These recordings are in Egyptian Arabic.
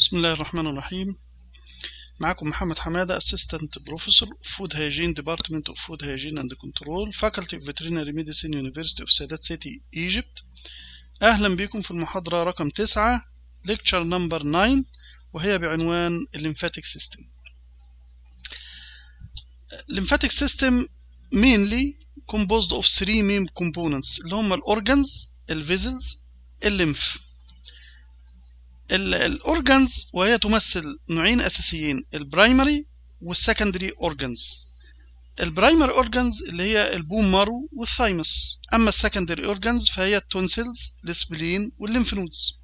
بسم الله الرحمن الرحيم معكم محمد حمادة Assistant Professor of Food Hygiene Department of Food Hygiene and Control Faculty of Veterinary Medicine University of Sadat City Egypt أهلا بكم في المحاضرة رقم 9 Lecture Number 9 وهي بعنوان Lymphatic System Lymphatic System mainly composed of three main components اللي هم الأورجنز الفيزلز الليمف الاورجنز وهي تمثل نوعين اساسيين البرايمري والسكندري اورجنز البرايمري اورجنز اللي هي البون مارو والثايمس اما السكندري اورجنز فهي التونسلز السبلين والليمف نودز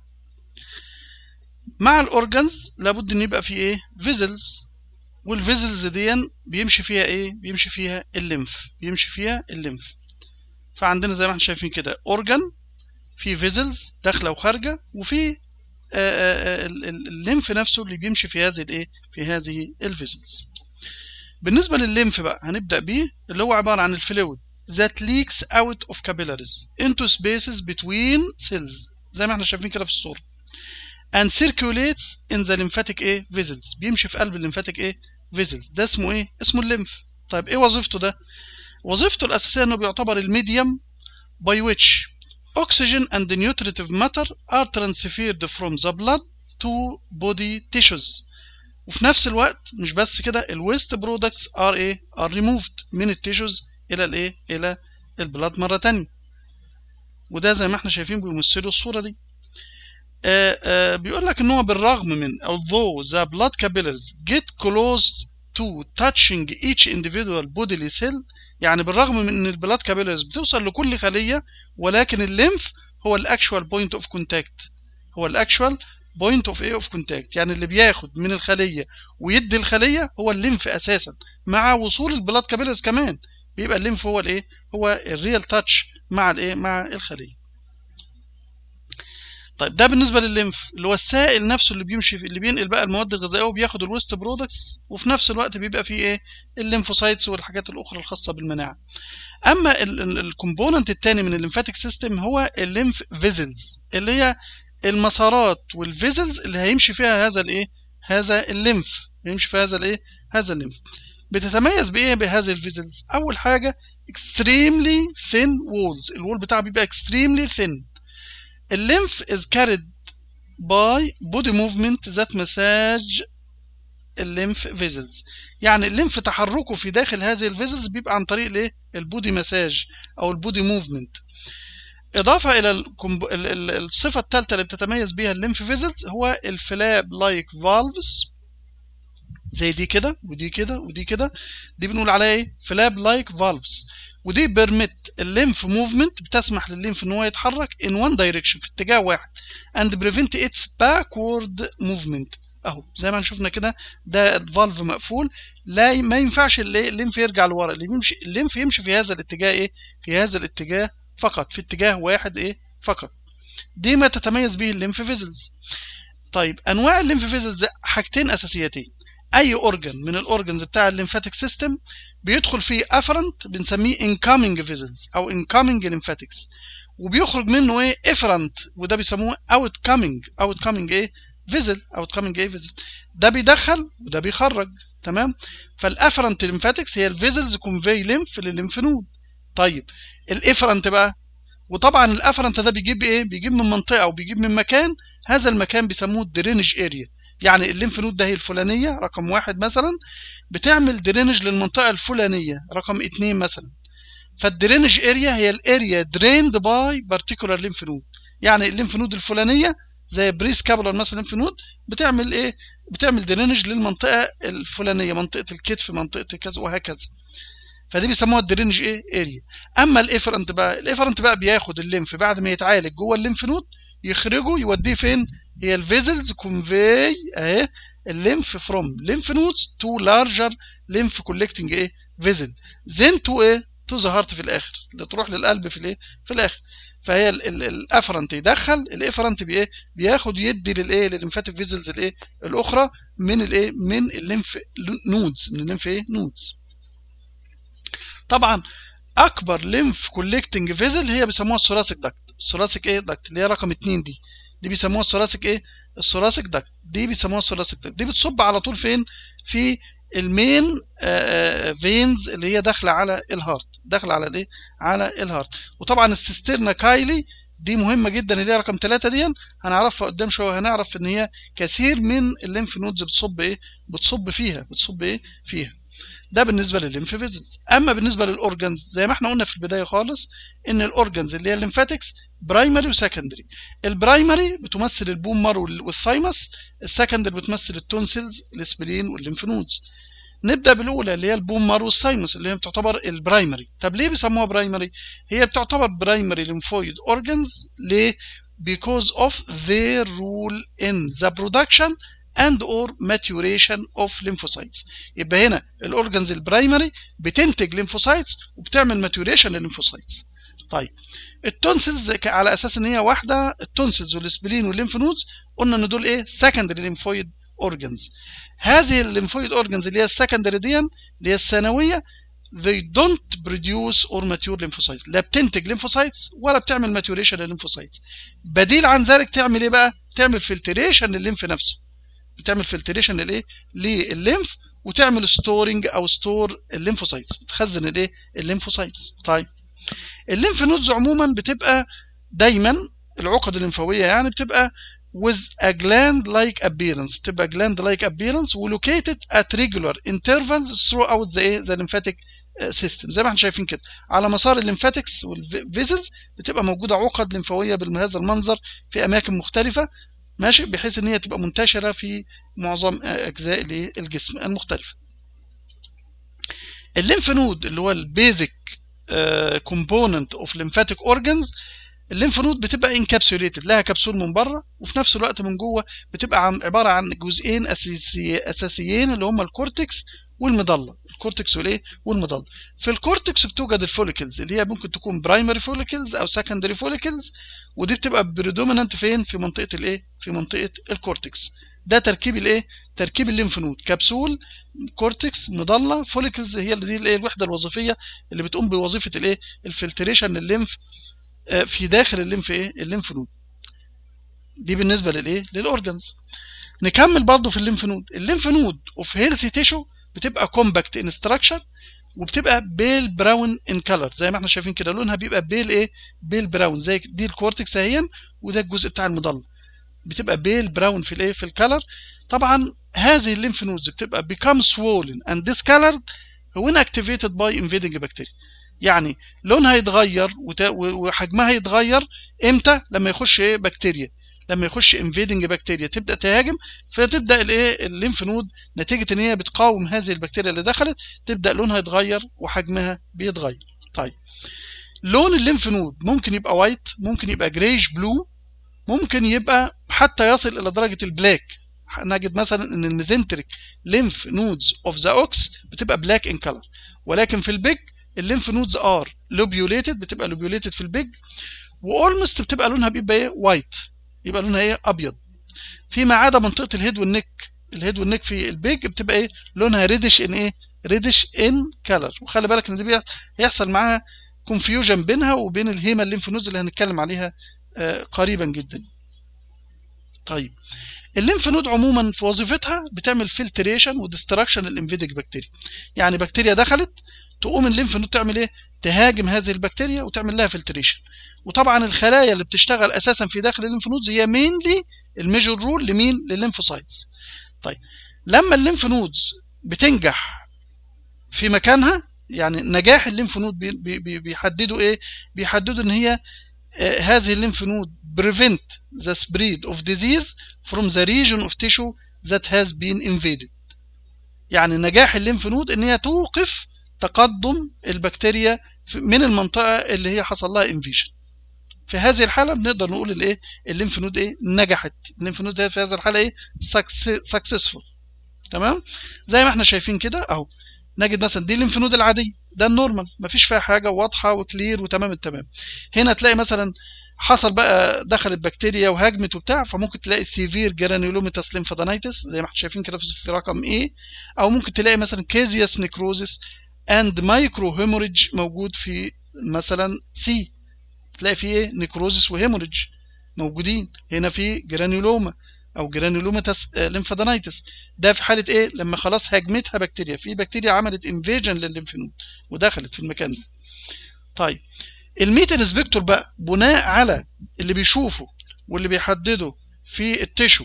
مع الاورجنز لابد ان يبقى في ايه فيزلز والفيزلز دي بيمشي فيها ايه بيمشي فيها الليمف بيمشي فيها الليمف فعندنا زي ما احنا شايفين كده اورجن في فيزلز داخله وخارجه وفي الليمف نفسه اللي بيمشي في هذه الايه في هذه الفيزلز بالنسبه للليمف بقى هنبدا بيه اللي هو عباره عن الفلويد that leaks out of capillaries into spaces between cells زي ما احنا شايفين كده في الصوره and circulates in the lymphatic ايه vessels بيمشي في قلب الليمفاتيك ايه vessels ده اسمه ايه اسمه الليمف طيب ايه وظيفته ده وظيفته الاساسيه انه بيعتبر الميديم by which oxygen and nutritive matter are transferred from the blood to body tissues وفي نفس الوقت مش بس كده الويست برودكتس ار ايه ار ريموفد من التيشوز الى الايه الى البلاد مره تانية وده زي ما احنا شايفين بيمثلوا الصوره دي آآ آآ بيقول لك ان هو بالرغم من although the blood capillaries get close to touching each individual bodily cell يعني بالرغم من ان البلاد كابيلاريز بتوصل لكل خليه ولكن الليمف هو الاكشوال بوينت اوف كونتاكت هو الاكشوال بوينت اوف ايه اوف كونتاكت يعني اللي بياخد من الخليه ويدي الخليه هو الليمف اساسا مع وصول البلاد كابيلاريز كمان بيبقى الليمف هو الايه هو الريال تاتش مع الايه مع الخليه طيب ده بالنسبه للليمف اللي هو السائل نفسه اللي بيمشي في اللي بينقل بقى المواد الغذائيه وبياخد الويست برودكتس وفي نفس الوقت بيبقى فيه ايه الليمفوسايتس والحاجات الاخرى الخاصه بالمناعه اما الكومبوننت الثاني من الليمفاتيك سيستم هو الليمف فيزلز اللي هي المسارات والفيزلز اللي هيمشي فيها هذا الايه هذا الليمف هيمشي فيها هذا الايه هذا الليمف بتتميز بايه بهذه الفيزلز اول حاجه extremely thin walls الوول بتاعها بيبقى extremely thin الليمف is carried by body movement that massage الليمف فيزلز يعني الليمف تحركه في داخل هذه الفيزلز بيبقى عن طريق الايه البودي مساج او البودي موفمنت اضافه الى الصفه الثالثه اللي بتتميز بيها الليمف فيزلز هو الفلاب لايك فالفز زي دي كده ودي كده ودي كده دي بنقول عليها ايه فلاب لايك فالفز ودي بيرميت الليمف موفمنت بتسمح للليمف ان هو يتحرك in one direction في اتجاه واحد and prevent its backward movement اهو زي ما شفنا كده ده الفالف مقفول لا ما ينفعش الليمف يرجع لورا اللي يمشي الليمف يمشي في هذا الاتجاه ايه في هذا الاتجاه فقط في اتجاه واحد ايه فقط دي ما تتميز به الليمف فيزلز طيب انواع الليمف فيزلز حاجتين اساسيتين اي اورجن من الاورجنز بتاع الليمفاتيك سيستم بيدخل فيه افرنت بنسميه incoming فيزلز او incoming lymphatics وبيخرج منه ايه افرنت وده بيسموه outcoming outcoming ايه فيزل outcoming ايه فيزل ده بيدخل وده بيخرج تمام فالافرنت ليمفاتكس هي الفيزلز كونفي ليمف للليمف نود طيب الافرنت بقى وطبعا الافرنت ده بيجيب ايه بيجيب من منطقه او بيجيب من مكان هذا المكان بيسموه الدرينج اريا يعني الليمف نود ده هي الفلانيه رقم واحد مثلا بتعمل درينج للمنطقه الفلانيه رقم اتنين مثلا فالدرينج اريا هي الاريا دريند باي بارتيكولار ليمف نود يعني الليمف نود الفلانيه زي بريس كابولار مثلا ليمف نود بتعمل ايه بتعمل درينج للمنطقه الفلانيه منطقه الكتف منطقه كذا وهكذا فدي بيسموها الدرينج ايه اريا اما الافرنت بقى الافرنت بقى بياخد الليمف بعد ما يتعالج جوه الليمف نود يخرجه يوديه فين هي الفيزلز كونفي اهي الليمف فروم ليمف نودز تو لارجر ليمف كولكتنج ايه فيزل زين تو ايه تو ذا هارت في الاخر اللي تروح للقلب في الايه في الاخر فهي الافرنت يدخل الافرنت بايه بياخد يدي للايه للليمفاتيك فيزلز الايه الاخرى من الايه من الليمف نودز من الليمف ايه نودز طبعا اكبر ليمف كولكتنج فيزل هي بيسموها الثوراسيك داكت الثوراسيك ايه داكت اللي هي رقم 2 دي دي بيسموها الثوراسيك ايه الثوراسيك داكت دي بيسموها الثوراسيك داكت دي بتصب على طول فين في المين فينز اللي هي داخله على الهارت داخله على الايه على الهارت وطبعا السيسترنا كايلي دي مهمه جدا اللي هي رقم 3 دي هنعرفها قدام شويه هنعرف ان هي كثير من الليمف نودز بتصب ايه بتصب فيها بتصب ايه فيها ده بالنسبه للليمف فيزيتس اما بالنسبه للاورجنز زي ما احنا قلنا في البدايه خالص ان الاورجنز اللي هي الليمفاتكس برايمري وسكندري البرايمري بتمثل البوم مارو والثايمس السكندري بتمثل التونسلز الاسبلين والليمف نودز نبدا بالاولى اللي هي البوم مارو والثايمس اللي هي بتعتبر البرايمري طب ليه بيسموها برايمري هي بتعتبر برايمري lymphoid organs ليه because of their role in the production and or maturation of lymphocytes يبقى هنا الاورجنز البرايمري بتنتج ليمفوسايتس وبتعمل ماتوريشن للليمفوسايتس طيب التونسلز على اساس ان هي واحده التونسلز والسبلين والليمف نودز قلنا ان دول ايه سكندري ليمفويد اورجنز هذه الليمفويد اورجنز اللي هي السكندري دي اللي هي الثانويه they don't produce or mature lymphocytes لا بتنتج lymphocytes ولا بتعمل maturation للليمفوسايتس بديل عن ذلك تعمل ايه بقى تعمل فلتريشن للليمف نفسه بتعمل فلتريشن للايه للليمف وتعمل ستورنج او ستور الليمفوسايتس بتخزن الايه الليمفوسايتس طيب الليمف نودز عموما بتبقى دايما العقد الليمفاويه يعني بتبقى with a gland like appearance بتبقى gland like appearance located at regular intervals throughout the the lymphatic system زي ما احنا شايفين كده على مسار الليمفاتكس والفيزلز بتبقى موجوده عقد لمفاويه بهذا المنظر في اماكن مختلفه ماشي بحيث ان هي تبقى منتشره في معظم اجزاء الجسم المختلفه الليمف نود اللي هو البيزك كومبوننت اوف lymphatic اورجانز الليمف نود بتبقى انكابسوليتد لها كبسول من بره وفي نفس الوقت من جوه بتبقى عباره عن جزئين اساسي اساسيين اللي هم الكورتكس والمضله الكورتكس والايه والمضله في الكورتكس بتوجد الفوليكلز اللي هي ممكن تكون برايمري فوليكلز او سكندري فوليكلز ودي بتبقى بريدومينانت فين في منطقه الايه في منطقه الكورتكس ده تركيب الايه تركيب الليمف نود كبسول كورتكس مضله فوليكلز هي اللي دي الايه الوحده الوظيفيه اللي بتقوم بوظيفه الايه الفلتريشن للليمف في داخل الليمف ايه الليمف نود دي بالنسبه للايه للاورجنز نكمل برضو في الليمف نود الليمف نود اوف هيلثي تيشو بتبقى كومباكت ان ستراكشر وبتبقى بيل براون ان كلر زي ما احنا شايفين كده لونها بيبقى بيل ايه بيل براون زي دي الكورتكس اهي وده الجزء بتاع المضله بتبقى بيل براون في الايه في الكلر طبعا هذه الليمف نودز بتبقى become swollen and discolored when activated by invading bacteria يعني لونها يتغير وحجمها يتغير امتى لما يخش ايه بكتيريا لما يخش انفيدنج بكتيريا تبدا تهاجم فتبدا الايه الليمف نود نتيجه ان هي بتقاوم هذه البكتيريا اللي دخلت تبدا لونها يتغير وحجمها بيتغير طيب لون الليمف نود ممكن يبقى وايت ممكن يبقى جريش بلو ممكن يبقى حتى يصل الى درجه البلاك نجد مثلا ان الميزنتريك ليمف نودز اوف ذا اوكس بتبقى بلاك ان كلر ولكن في البيج الليمف نودز ار لوبيوليتد بتبقى لوبيوليتد في البيج واولمست بتبقى لونها بيبقى ايه وايت يبقى لونها ايه ابيض فيما عدا منطقه الهيد والنك الهيد والنك في البيج بتبقى ايه لونها ريدش ان ايه ريدش ان كلر وخلي بالك ان دي هيحصل معاها كونفيوجن بينها وبين الهيما الليمف نودز اللي هنتكلم عليها آه قريبا جدا طيب الليمف نود عموما في وظيفتها بتعمل فلتريشن وديستراكشن للانفيدنج بكتيريا يعني بكتيريا دخلت تقوم الليمف نود تعمل ايه تهاجم هذه البكتيريا وتعمل لها فلتريشن وطبعا الخلايا اللي بتشتغل اساسا في داخل الليمف نودز هي مينلي الميجور رول لمين للليمفوسايتس طيب لما الليمف نودز بتنجح في مكانها يعني نجاح الليمف نود بي بي بيحددوا ايه بيحددوا ان هي آه هذه الليمف نود prevent the spread of disease from the region of tissue that has been invaded يعني نجاح الليمف نود ان هي توقف تقدم البكتيريا من المنطقه اللي هي حصل لها انفيجن في هذه الحاله بنقدر نقول الايه الليمف نود ايه نجحت الليمف نود في هذه الحاله ايه سكسسفول تمام زي ما احنا شايفين كده اهو نجد مثلا دي الليمف نود العاديه ده النورمال مفيش فيها حاجه واضحه وكلير وتمام التمام هنا تلاقي مثلا حصل بقى دخلت بكتيريا وهاجمت وبتاع فممكن تلاقي سيفير جرانيولوميتاس ليمفادينيتس زي ما احنا شايفين كده في رقم ايه او ممكن تلاقي مثلا كيزياس نيكروزيس اند مايكرو هيموريدج موجود في مثلا سي تلاقي فيه ايه نيكروزيس وهيموريدج موجودين هنا في جرانيولوما او جرانيولوماتس ليمفادينايتس ده في حاله ايه لما خلاص هاجمتها بكتيريا في بكتيريا عملت انفيجن للليمف نود ودخلت في المكان ده طيب الميت انسبكتور بقى بناء على اللي بيشوفه واللي بيحدده في التشو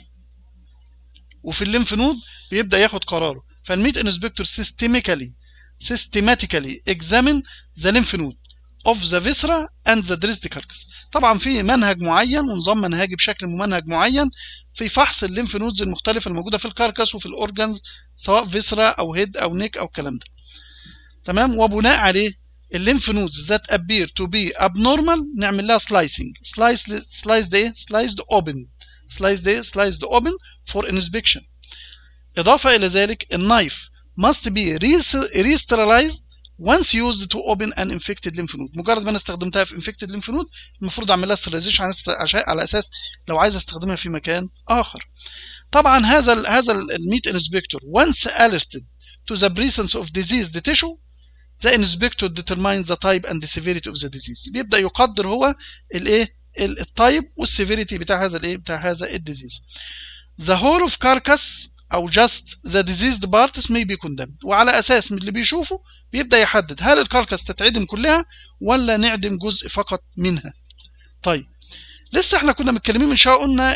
وفي الليمف نود بيبدا ياخد قراره فالميت انسبكتور سيستميكالي systematically examine the lymph node of the viscera and the dressed carcass طبعا في منهج معين ونظام منهجي بشكل ممنهج معين في فحص الليمف نودز المختلفه الموجوده في الكاركاس وفي الاورجنز سواء فيسرا او هيد او نيك او الكلام ده تمام وبناء عليه الليمف نودز ذات appear to be abnormal نعمل لها slicing slice sliced ايه sliced open sliced ايه sliced open for inspection اضافه الى ذلك النايف must be re-sterilized once used to open an infected lymph node مجرد ما انا استخدمتها في infected lymph node المفروض اعمل لها sterilization على اساس لو عايز استخدمها في مكان اخر طبعا هذا ال هذا الميت انسبكتور once alerted to the presence of diseased tissue the inspector determines the type and the severity of the disease بيبدا يقدر هو الايه التايب والسيفيريتي بتاع هذا الايه بتاع هذا الديزيز the whole of carcass او just the diseased parts may be condemned وعلى اساس من اللي بيشوفه بيبدا يحدد هل الكاركس تتعدم كلها ولا نعدم جزء فقط منها طيب لسه احنا كنا متكلمين من شويه قلنا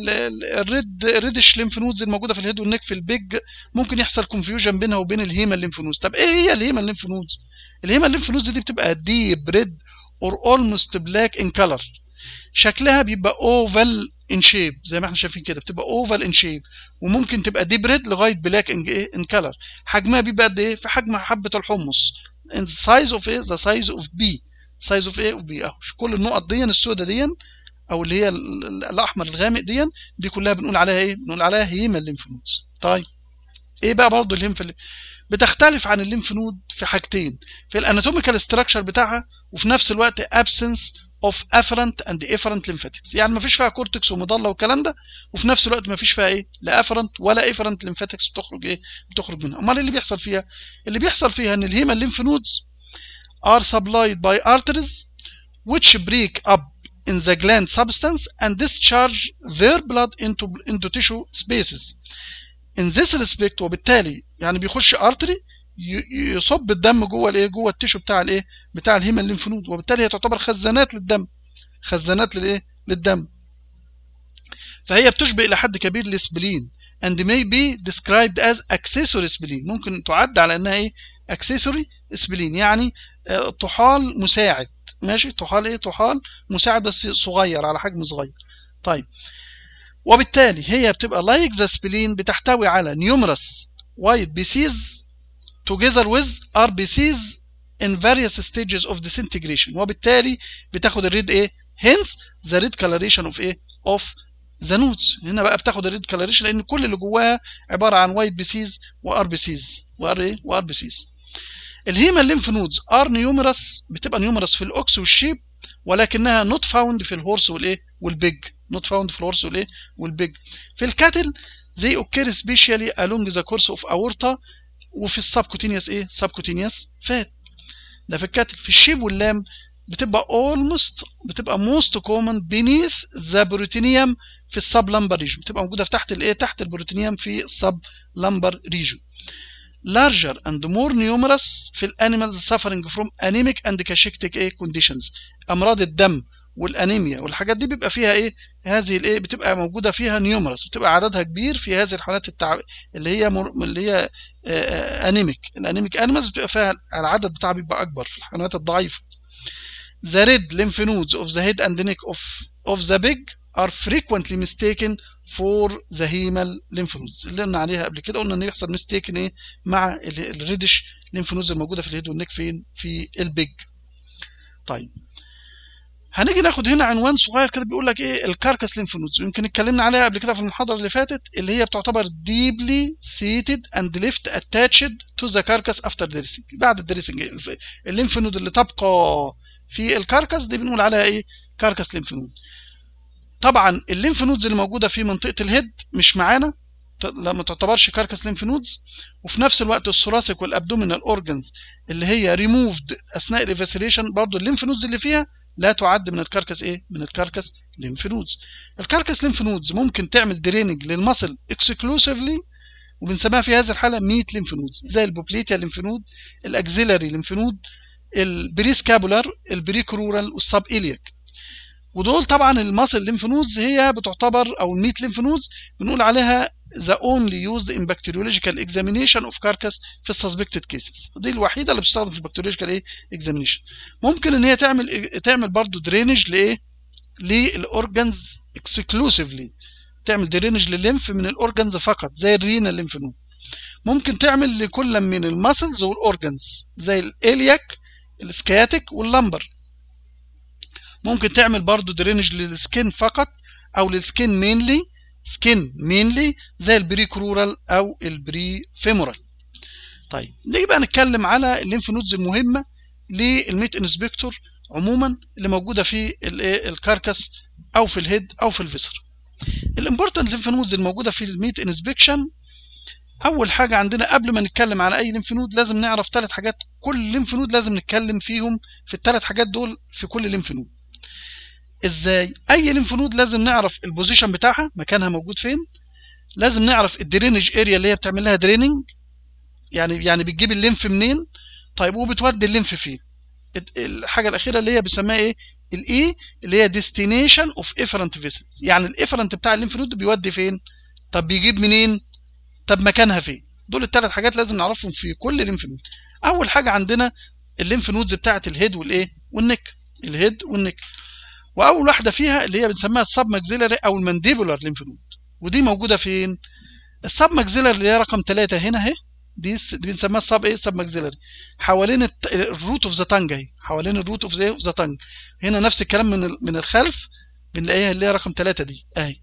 الريد الريدش ليمف نودز الموجوده في الهيد والنك في البيج ممكن يحصل كونفيوجن بينها وبين الهيما الليمف نودز طب ايه هي الهيما الليمف نودز الهيما الليمف نودز دي بتبقى ديب ريد اور اولموست بلاك ان كلر شكلها بيبقى اوفال ان شيب زي ما احنا شايفين كده بتبقى اوفال ان شيب وممكن تبقى ديب ريد لغايه بلاك ان ايه ان كلر حجمها بيبقى قد ايه في حجم حبه الحمص ان سايز اوف ايه ذا سايز اوف بي سايز اوف ايه اوف بي اهو كل النقط دي السوداء دي او اللي هي الاحمر الغامق دي دي كلها بنقول عليها ايه بنقول عليها هيما الليمف نودز طيب ايه بقى برضه الليمف بتختلف عن الليمف نود في حاجتين في الاناتوميكال ستراكشر بتاعها وفي نفس الوقت ابسنس اوف افرنت اند افرنت ليمفاتكس يعني ما فيش فيها كورتكس ومضله والكلام ده وفي نفس الوقت ما فيش فيها ايه لا افرنت ولا افرنت ليمفاتكس بتخرج ايه بتخرج منها امال اللي بيحصل فيها اللي بيحصل فيها ان الهيما الليمف نودز are supplied by arteries which break up in the gland substance and discharge their blood into into tissue spaces in this respect وبالتالي يعني بيخش ارتري يصب الدم جوه الايه جوه التيشو بتاع الايه بتاع الهيما الليمف نود وبالتالي هي تعتبر خزانات للدم خزانات للايه للدم فهي بتشبه الى حد كبير الاسبلين and may be described as accessory spleen ممكن تعد على انها ايه accessory spleen يعني طحال مساعد ماشي طحال ايه طحال مساعد بس صغير على حجم صغير طيب وبالتالي هي بتبقى لايك ذا سبلين بتحتوي على numerous white BCs together with RBCs in various stages of disintegration وبالتالي بتاخد الريد ايه hence the red coloration of ايه of the nodes هنا بقى بتاخد الريد coloration لان كل اللي جواها عباره عن white BCs و RBCs وار ايه و RBCs الهيما الليمف نودز ار نيومرس بتبقى نيومرس في الاوكس والشيب ولكنها نوت فاوند في الهورس والايه والبيج نوت فاوند في الهورس والايه والبيج في الكاتل زي اوكير سبيشالي along ذا كورس اوف اورتا وفي السبكوتينيوس ايه سبكوتينيوس فات ده في الكاتل في الشيب واللام بتبقى almost بتبقى most common beneath the بروتينيوم في السب لامبر ريجن بتبقى موجوده في تحت الايه تحت البروتينيوم في السب لامبر ريجن larger and more numerous في الانيمالز suffering from anemic and cachectic ايه conditions امراض الدم والانيميا والحاجات دي بيبقى فيها ايه هذه الايه بتبقى موجوده فيها نيومرس بتبقى عددها كبير في هذه الحالات التع... اللي هي مر... اللي هي انيميك الانيميك انيمالز بتبقى فيها العدد بتاعها بيبقى اكبر في الحيوانات الضعيفه the red lymph nodes of the head and neck of of the pig are frequently mistaken for the hemal lymph nodes اللي قلنا عليها قبل كده قلنا ان يحصل ميستيكن ايه مع الريدش lymph nodes الموجوده في الهيد والنك فين في البيج طيب هنيجي ناخد هنا عنوان صغير كده بيقول لك ايه الكاركاس ليمف نودز يمكن اتكلمنا عليها قبل كده في المحاضره اللي فاتت اللي هي بتعتبر deeply seated and left attached to the carcass after dressing بعد الدريسنج الليمف نود اللي تبقى في الكاركاس دي بنقول عليها ايه كاركاس ليمف نود طبعا الليمف نودز اللي موجوده في منطقه الهيد مش معانا ما تعتبرش كاركاس ليمف نودز وفي نفس الوقت الثوراسيك والابدومينال اورجنز اللي هي ريموفد اثناء الافاسيليشن برضو الليمف نودز اللي فيها لا تعد من الكاركس ايه من الكاركس ليمف نودز الكاركس ليمف نودز ممكن تعمل دريننج للمصل اكسكلوسيفلي وبنسميها في هذه الحاله ميت ليمف نودز زي البوبليتيا ليمف نود الاكزيلاري ليمف نود البريسكابولار البريكرورال والسب إلياك ودول طبعا الماسل ليمف نودز هي بتعتبر او الميت ليمف نودز بنقول عليها the only used in bacteriological examination of carcass في السسبكتد كيسز دي الوحيده اللي بتستخدم في البكتيريولوجيكال ايه اكزامينيشن ممكن ان هي تعمل تعمل برضه درينج لايه للاورجنز اكسكلوسيفلي تعمل درينج للليمف من الاورجنز فقط زي الرينال ليمف نود ممكن تعمل لكل من المسلز والاورجنز زي الالياك السكياتيك واللمبر ممكن تعمل برضو درينج للسكين فقط او للسكين مينلي سكين مينلي زي البري كرورال او البري فيمورال طيب نيجي بقى نتكلم على الليمف نودز المهمه للميت انسبكتور عموما اللي موجوده في الكاركس او في الهيد او في الفيسر الامبورتنت ليمف نودز الموجوده في الميت انسبكشن اول حاجه عندنا قبل ما نتكلم على اي ليمف نود لازم نعرف ثلاث حاجات كل ليمف نود لازم نتكلم فيهم في الثلاث حاجات دول في كل ليمف نود ازاي اي ليمف نود لازم نعرف البوزيشن بتاعها مكانها موجود فين لازم نعرف الدرينج اريا اللي هي بتعمل لها دريننج يعني يعني بتجيب الليمف منين طيب وبتودي الليمف فين الحاجه الاخيره اللي هي بيسموها ايه الاي اللي هي ديستنيشن اوف افرنت فيسلز يعني الافرنت بتاع الليمف نود بيودي فين طب بيجيب منين طب مكانها فين دول الثلاث حاجات لازم نعرفهم في كل ليمف نود اول حاجه عندنا الليمف نودز بتاعه الهيد والايه والنك الهيد والنك واول واحده فيها اللي هي بنسميها السب ماكسيلاري او المانديبولار ليمف نود ودي موجوده فين السب ماكسيلاري اللي هي رقم 3 هنا اهي دي دي بنسميها السب ايه السب ماكسيلاري حوالين الروت اوف ذا تانج اهي حوالين الروت اوف ذا تانج هنا نفس الكلام من من الخلف بنلاقيها اللي هي رقم 3 دي اهي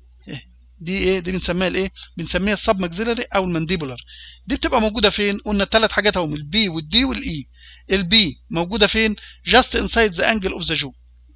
دي ايه دي بنسميها الايه بنسميها السب ماكسيلاري او المانديبولار دي بتبقى موجوده فين قلنا الثلاث حاجات اهم البي والدي والاي البي موجوده فين جاست انسايد ذا انجل اوف ذا جو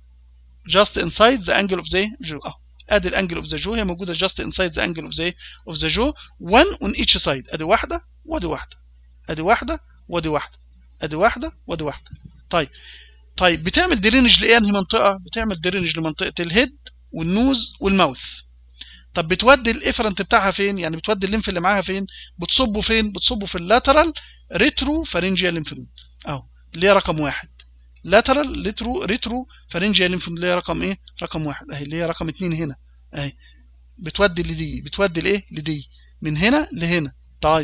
جاست انسايد ذا انجل اوف ذا جو اهو ادي الانجل اوف ذا جو هي موجوده جاست انسايد ذا انجل اوف ذا اوف ذا جو 1 اون ايتش سايد ادي واحده وادي واحده ادي واحده وادي واحده ادي واحده وادي واحده طيب طيب بتعمل درينج لايه انهي منطقه بتعمل درينج لمنطقه الهيد والنوز والماوث طب بتودي الافرنت بتاعها فين يعني بتودي الليمف اللي معاها فين بتصبه فين بتصبه في اللاترال ريترو فارنجيال ليمف نود اهو اللي هي رقم واحد لاترال ريترو ريترو فارنجيال ليمف نود اللي هي رقم ايه رقم واحد اهي اللي هي رقم اتنين هنا اهي بتودي لدي بتودي لايه لدي من هنا لهنا طيب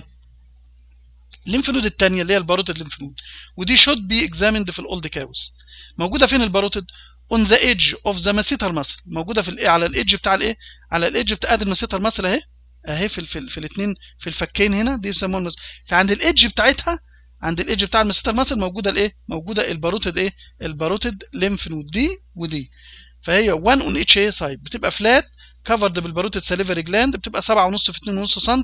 الليمف نود الثانيه اللي هي الباروتيد ليمف نود ودي شود بي اكزاميند في الاولد كاوس موجوده فين الباروتيد اون ذا ايدج اوف ذا ماسيتر ماسل موجوده في الايه على الايدج بتاع الايه على الايدج بتاع ادي الماسيتر ماسل اهي اهي في في, في الاثنين في الفكين هنا دي يسموها الماسل فعند الايدج بتاعتها عند الايدج بتاع الماسيتر ماسل موجوده الايه موجوده الباروتيد ايه الباروتيد ليمف نود دي ودي فهي 1 اون اتش اي سايد بتبقى فلات كفرد بالباروتيد ساليفري جلاند بتبقى 7.5 في 2.5 سم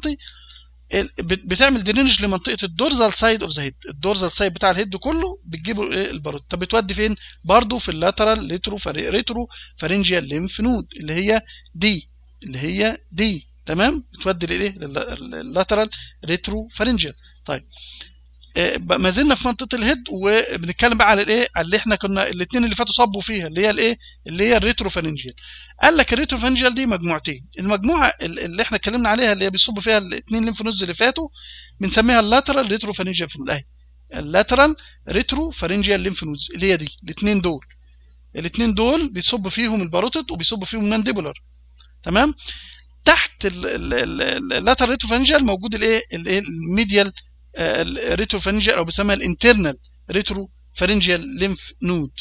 بتعمل درينج لمنطقه الدورزال سايد اوف ذا هيد الدورزال سايد بتاع الهيد كله بتجيبه ايه البارود طب بتودي فين برضه في اللاترال ريترو ريترو فارنجيال ليمف نود اللي هي دي اللي هي دي تمام بتودي لايه اللاترال ريترو فارنجيال طيب ما زلنا في منطقه الهيد وبنتكلم بقى على الايه على اللي احنا كنا الاثنين اللي فاتوا صبوا فيها اللي هي الايه اللي هي الريتروفارنجيال قال لك الريتروفارنجيال دي مجموعتين المجموعه اللي احنا اتكلمنا عليها اللي هي بيصب فيها الاثنين ليمف نودز اللي فاتوا بنسميها اللاترال ريتروفارنجيال ليمف نود اهي اللاترال ريتروفارنجيال ليمف نودز اللي هي دي الاثنين دول الاثنين دول بيصب فيهم الباروتيد وبيصب فيهم المانديبولار تمام تحت اللاترال ريتروفارنجيال موجود الايه الايه الميديال الريتروفارنجيال او بيسموها الانترنال ريتروفارنجيال ليمف نود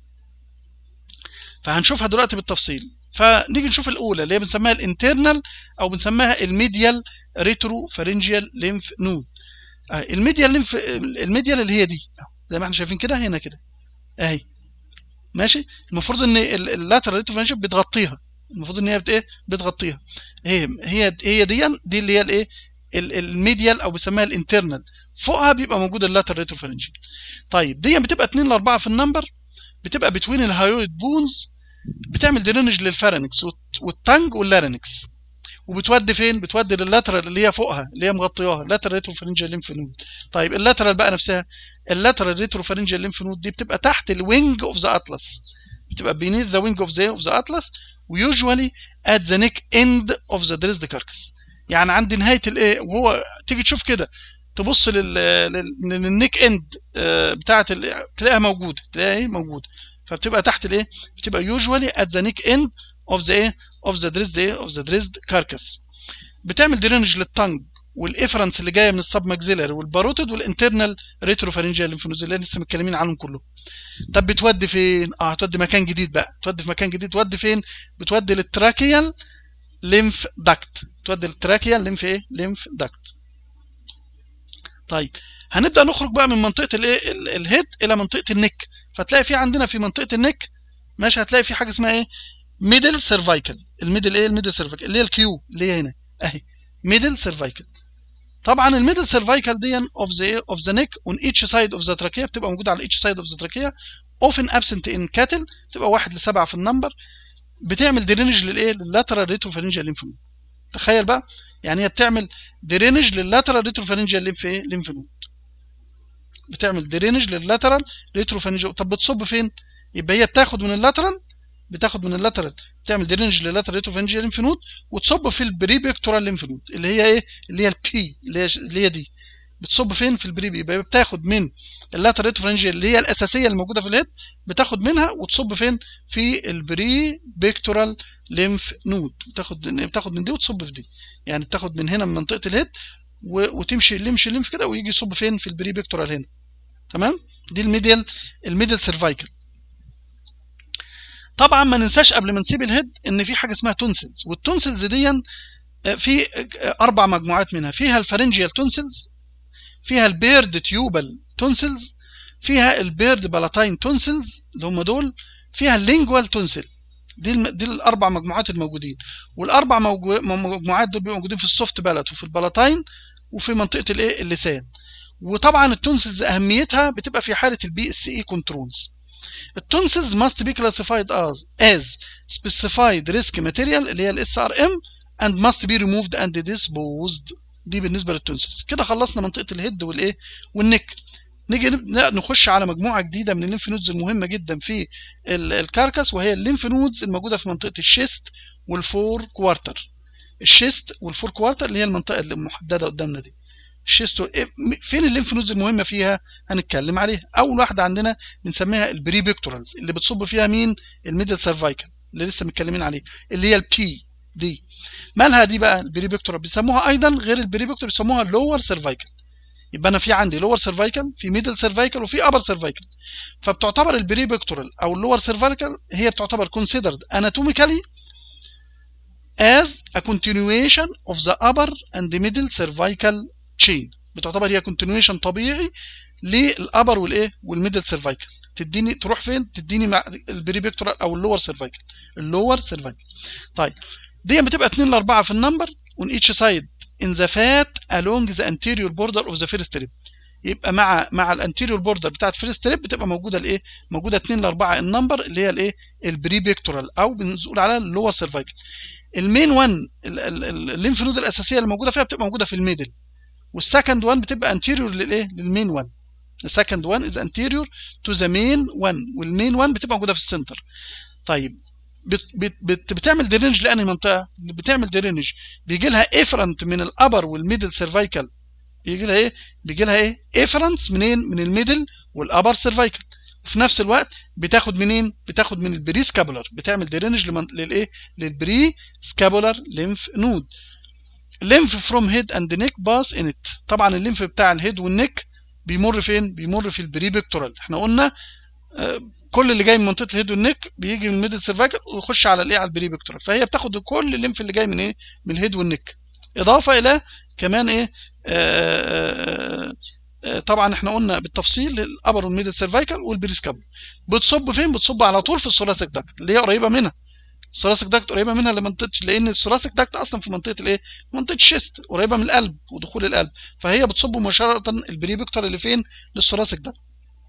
فهنشوفها دلوقتي بالتفصيل فنيجي نشوف الاولى اللي هي بنسميها الانترنال او بنسميها الميديال ريتروفارنجيال ليمف نود الميديال ليمف الميديال اللي هي دي زي ما احنا شايفين كده هنا كده اهي ماشي المفروض ان اللاترال ريتروفارنجيال بتغطيها المفروض ان هي بت ايه بتغطيها هي هي هي دي دي اللي هي الايه الميديال او بيسميها الانترنال فوقها بيبقى موجود اللاتر ريتروفارنجيال طيب دي بتبقى 2 ل 4 في النمبر بتبقى بتوين الهايويد بونز بتعمل درينج للفارنكس والتانج واللارينكس وبتودي فين بتودي لللاترال اللي هي فوقها اللي هي مغطياها اللاترال ريتروفارنجيال ليمف نود طيب اللاترال بقى نفسها اللاترال ريتروفارنجيال ليمف نود دي بتبقى تحت الوينج اوف ذا اطلس بتبقى beneath the wing of the of the atlas ويوجوالي at the neck end of the dressed carcass يعني عند نهايه الايه وهو تيجي تشوف كده تبص لل للنيك اند بتاعه تلاقيها موجوده تلاقيها ايه موجوده فبتبقى تحت الايه بتبقى يوجوالي at the neck end of the ايه of the dressed ايه of the dressed carcass بتعمل درينج للتنج والافرنس اللي جايه من السب ماكسيلري والباروتيد والانترنال ريتروفارنجيال ليمفنوز اللي لسه متكلمين عنهم كلهم طب بتودي فين اه هتودي مكان جديد بقى تودي في مكان جديد تودي فين بتودي للتراكيال ليمف داكت تودي للتراكيال ليمف ايه ليمف داكت طيب هنبدا نخرج بقى من منطقه الايه الهيد الى منطقه النك فتلاقي في عندنا في منطقه النك ماشي هتلاقي في حاجه اسمها ايه ميدل سيرفايكال الميدل ايه الميدل سيرفايكال اللي هي الكيو اللي هي هنا اهي ميدل سيرفايكال طبعا الميدل سيرفايكال دي اوف ذا اوف ذا نيك اون ايتش سايد اوف ذا تراكيه بتبقى موجوده على ايتش سايد اوف ذا تراكيه اوفن ابسنت ان كاتل بتبقى واحد لسبعه في النمبر بتعمل درينج للايه لللاترال ريتروفارنجيال ليمف نود تخيل بقى يعني هي بتعمل درينج لللاترال ريتروفارنجيال ليمف ايه ليمف نود بتعمل درينج لللاترال ريتروفارنجيال طب بتصب فين يبقى هي بتاخد من اللاترال بتاخد من اللاترال تعمل درينج للاترال ريتروفارنجيال ليمف نود وتصب في البري بيكتورال ليمف نود اللي هي ايه اللي هي البي اللي هي اللي هي دي بتصب فين في البري يبقى بتاخد من اللاترال ريتروفارنجيال اللي هي الاساسيه الموجوده في الهيد بتاخد منها وتصب فين في البري بيكتورال ليمف نود بتاخد بتاخد من دي وتصب في دي يعني بتاخد من هنا من منطقه الهيد وتمشي الليمش الليمف كده ويجي يصب فين في البري بيكتورال هنا تمام دي الميديال الميديال سيرفايكال طبعا ما ننساش قبل ما نسيب الهيد ان في حاجه اسمها تونسلز والتونسلز دي في اربع مجموعات منها فيها الفارنجيال تونسلز فيها البيرد تيوبال تونسلز فيها البيرد بالاتاين تونسلز اللي هم دول فيها اللينجوال تونسل دي الم... دي الاربع مجموعات الموجودين والاربع موجو... مجموعات دول بيبقوا موجودين في السوفت بالات وفي البالاتاين وفي منطقه الايه اللسان وطبعا التونسلز اهميتها بتبقى في حاله البي اس اي كنترولز التونسلز must be classified as as specified risk material اللي هي الاس ار ام and must be removed and disposed دي بالنسبه للتونسلز كده خلصنا منطقه الهيد والايه والنك نيجي نخش على مجموعه جديده من الليمف نودز المهمه جدا في الكاركاس وهي الليمف نودز الموجوده في منطقه الشيست والفور كوارتر الشيست والفور كوارتر اللي هي المنطقه المحدده قدامنا دي الشيست فين الليمف نودز المهمه فيها هنتكلم عليها اول واحده عندنا بنسميها البري بيكتورالز اللي بتصب فيها مين الميدل سيرفايكال اللي لسه متكلمين عليه اللي هي البي دي مالها دي بقى البري بيكتورال بيسموها ايضا غير البري بيكتورال بيسموها لور سيرفايكال يبقى انا في عندي لور سيرفايكال في ميدل سيرفايكال وفي ابر سيرفايكال فبتعتبر البري بيكتورال او اللور سيرفايكال هي بتعتبر considered anatomically as a continuation of the upper and the middle cervical chain بتعتبر هي continuation طبيعي للابر والايه والميدل سيرفايكال تديني تروح فين تديني مع البري بيكتورال او اللور سيرفايكال اللور سيرفايكال طيب دي بتبقى 2 ل 4 في النمبر on each side in the fat along the anterior border of the first rib يبقى مع مع الانتيريور بوردر بتاعت فيرست ريب بتبقى موجوده الايه موجوده 2 ل 4 النمبر اللي هي الايه البري بيكتورال او بنقول عليها اللور سيرفايكال المين 1 الليمف نود الاساسيه اللي موجوده فيها بتبقى موجوده في الميدل والسكند 1 بتبقى انتيريور للايه للمين 1 السكند 1 از انتيريور تو ذا مين 1 والمين 1 بتبقى موجوده في السنتر طيب بت بت بتعمل درينج لانهي منطقه بتعمل درينج بيجي لها افرنت من الابر والميدل سيرفايكال بيجي لها ايه بيجي لها ايه افرنس منين من الميدل والابر سيرفايكال وفي نفس الوقت بتاخد منين بتاخد من البري سكابولار بتعمل درينج للايه للبري سكابولار ليمف نود ليمف فروم هيد اند نيك باس ان ات طبعا الليمف بتاع الهيد والنيك بيمر فين بيمر في البري بيكتورال احنا قلنا آه كل اللي جاي من منطقه الهيد والنيك بيجي من الميدل سيرفايكال ويخش على الايه على البري بيكتورال فهي بتاخد كل الليمف اللي جاي من ايه من الهيد والنيك اضافه الى كمان ايه آآ آآ طبعا احنا قلنا بالتفصيل الابر والميدل سيرفايكال والبريسكابل بتصب فين بتصب على طول في الثوراسيك داكت اللي هي قريبه منها الثوراسيك داكت قريبه منها لمنطقه لان الثوراسيك داكت اصلا في منطقه الايه منطقه الشيست قريبه من القلب ودخول القلب فهي بتصب مباشره البري بيكتور اللي فين للثوراسيك داكت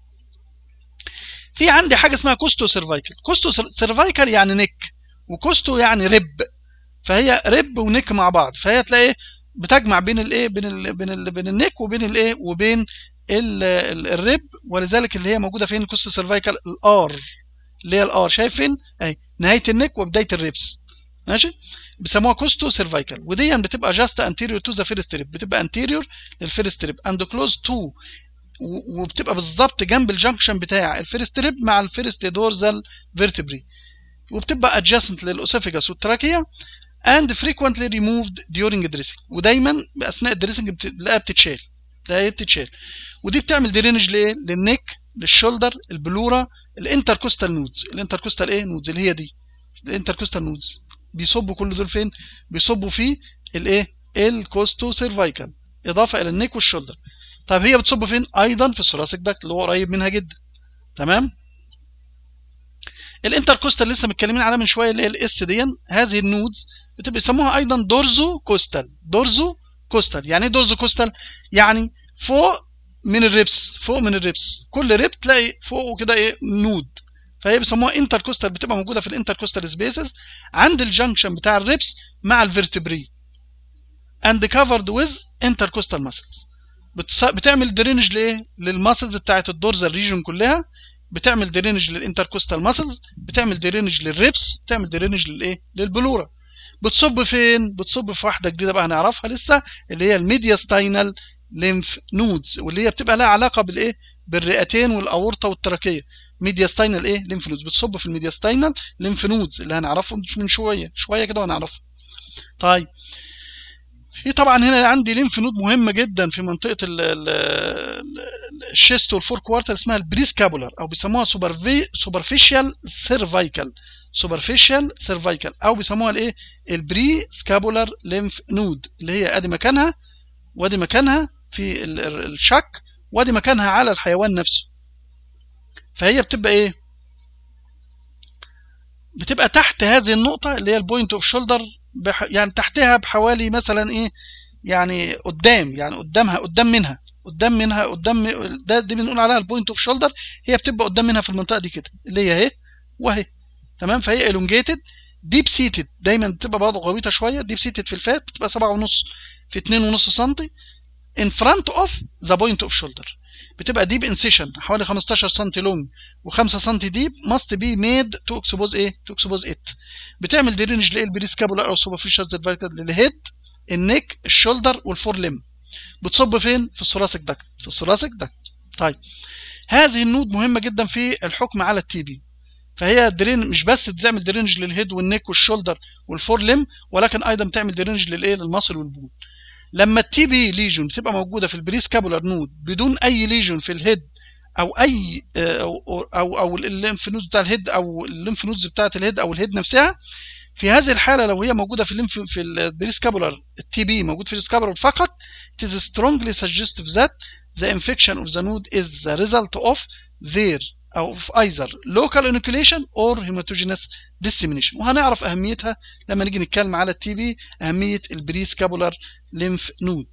في عندي حاجه اسمها كوستو سيرفايكال كوستو سيرفايكال يعني نيك وكوستو يعني ريب فهي ريب ونيك مع بعض فهي تلاقي بتجمع بين الايه بين ال بين ال بين النيك وبين الايه وبين ال ال الريب ولذلك اللي هي موجوده فين الكوستو سيرفايكال الار اللي هي الار شايف فين اهي نهايه النك وبدايه الريبس ماشي بيسموها كوستو سيرفايكال ودي بتبقى جاست انتيريور تو ذا فيرست ريب بتبقى انتيريور للفيرست ريب اند كلوز تو وبتبقى بالظبط جنب الجنكشن بتاع الفيرست ريب مع الفيرست دورزال فيرتبري وبتبقى adjacent للاسوفيجاس والتراكيه and frequently removed during dressing ودايما اثناء الدريسنج بتلاقيها بتتشال تلاقيها بتتشال ودي بتعمل درينج لايه للنك للشولدر البلورا الانتركوستال نودز الانتركوستال ايه نودز اللي هي دي الانتركوستال نودز بيصبوا كل دول فين بيصبوا في الايه الكوستو سيرفايكال اضافه الى النك والشولدر طيب هي بتصب فين ايضا في الثوراسيك داكت اللي هو قريب منها جدا تمام الانتركوستال لسه متكلمين عليها من شويه اللي هي الاس دي هذه النودز بتبقى يسموها ايضا دورزو كوستال دورزو كوستال يعني ايه دورزو كوستال يعني فوق من الريبس فوق من الريبس كل ريب تلاقي فوقه كده ايه نود فهي بيسموها انتر كوستال بتبقى موجوده في الانتر كوستال سبيسز عند الجنكشن بتاع الريبس مع الفرتبري اند كفرد ويز انتر كوستال ماسلز بتعمل درينج لايه للماسلز بتاعت الدورزال ريجون كلها بتعمل درينج للانتركوستال ماسلز بتعمل درينج للريبس بتعمل درينج للايه للبلورا بتصب فين بتصب في واحده جديده بقى هنعرفها لسه اللي هي الميدياستاينال ليمف نودز واللي هي بتبقى لها علاقه بالايه بالرئتين والاورطه والتراكيه ميدياستاينال ايه ليمف نودز بتصب في الميدياستاينال ليمف نودز اللي هنعرفه من شويه شويه كده وهنعرفه طيب في طبعا هنا عندي ليمف نود مهمه جدا في منطقه الشيست والفور كوارتر اسمها البريسكابولار او بيسموها سوبرفيشال سيرفايكال سوبرفيشال سيرفايكال او بيسموها الايه البري سكابولار ليمف نود اللي هي ادي مكانها وادي مكانها في الشك وادي مكانها على الحيوان نفسه فهي بتبقى ايه بتبقى تحت هذه النقطة اللي هي البوينت اوف شولدر بح يعني تحتها بحوالي مثلا ايه يعني قدام يعني قدامها قدام منها قدام منها قدام ده دي بنقول عليها البوينت اوف شولدر هي بتبقى قدام منها في المنطقة دي كده اللي هي اهي واهي تمام فهي elongated ديب سيتد دايما بتبقى برضه غويطه شويه ديب سيتد في الفات بتبقى 7 ونص في 2 ونص سم in front of the point of shoulder بتبقى ديب انسيشن حوالي 15 سم لونج و5 سم ديب must be made to expose ايه to expose it بتعمل درينج لايه البريسكابولار او سوبرفيشال زيرفيكال للهيد النك الشولدر والفور ليم بتصب فين في الثوراسيك داكت في الثوراسيك داكت طيب هذه النود مهمه جدا في الحكم على التي بي فهي درين مش بس بتعمل درينج للهيد والنك والشولدر والفور ليم ولكن ايضا بتعمل درينج للايه للمصل والبون لما التي بي ليجون بتبقى موجوده في البريسكابولار نود بدون اي ليجون في الهيد او اي او او, أو الليمف نودز بتاع الهيد او الليمف نودز بتاعه الهيد او الهيد نفسها في هذه الحاله لو هي موجوده في الليمف في البريسكابولار التي بي موجود في البريسكابولار فقط it is strongly suggestive that the infection of the node is the result of their او of either local inoculation or hematogenous dissemination وهنعرف اهميتها لما نيجي نتكلم على التي بي اهميه البري سكابولار ليمف نود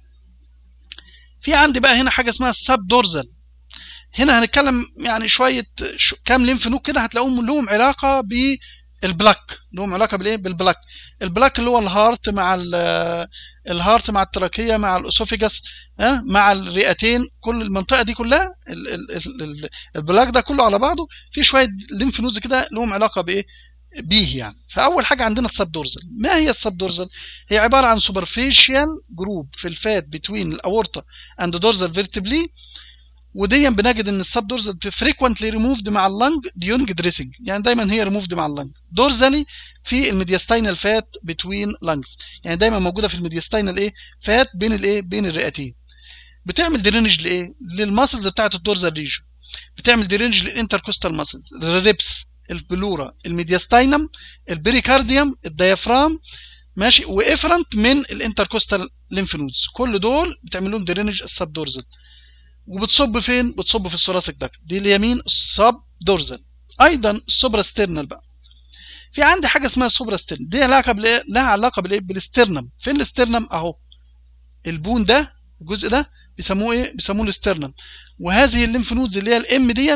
في عندي بقى هنا حاجه اسمها السب دورزال هنا هنتكلم يعني شويه شو كام ليمف نود كده هتلاقوهم لهم علاقه بالبلاك لهم علاقه بالايه بالبلاك البلاك اللي هو الهارت مع الهارت مع التراكيه مع الاسوفيجاس ها مع الرئتين كل المنطقه دي كلها ال ال ال البلاك ده كله على بعضه في شويه ليمف نودز كده لهم علاقه بايه بيه يعني فاول حاجه عندنا السبدورزل ما هي السبدورزل هي عباره عن سوبرفيشال جروب في الفات بتوين الاورتا اند دورزال فيرتبلي وديا بنجد ان السب دورزال فريكوينتلي ريموفد مع اللنج ديونج دريسنج يعني دايما هي ريموفد مع اللنج دورزالي في الميدياستاينال فات بتوين لانجز يعني دايما موجوده في الميدياستاينال ايه فات بين الايه بين الرئتين بتعمل درينج لايه للماسلز بتاعه الدورزال ريجن بتعمل درينج للانتركوستال ماسلز الريبس البلورا الميدياستاينم البريكارديوم الديافرام ماشي وافرنت من الانتركوستال ليمف نودز كل دول بتعمل لهم درينج السب دورزال وبتصب فين بتصب في الثوراسيك داكت دي اليمين السب دورزال ايضا السوبرا ستيرنال بقى في عندي حاجه اسمها السوبرا ستيرنال دي علاقه بالايه لها علاقه بالايه بالاسترنم فين الاسترنم اهو البون ده الجزء ده بيسموه ايه بيسموه الاسترنم وهذه الليمف نودز اللي هي الام دي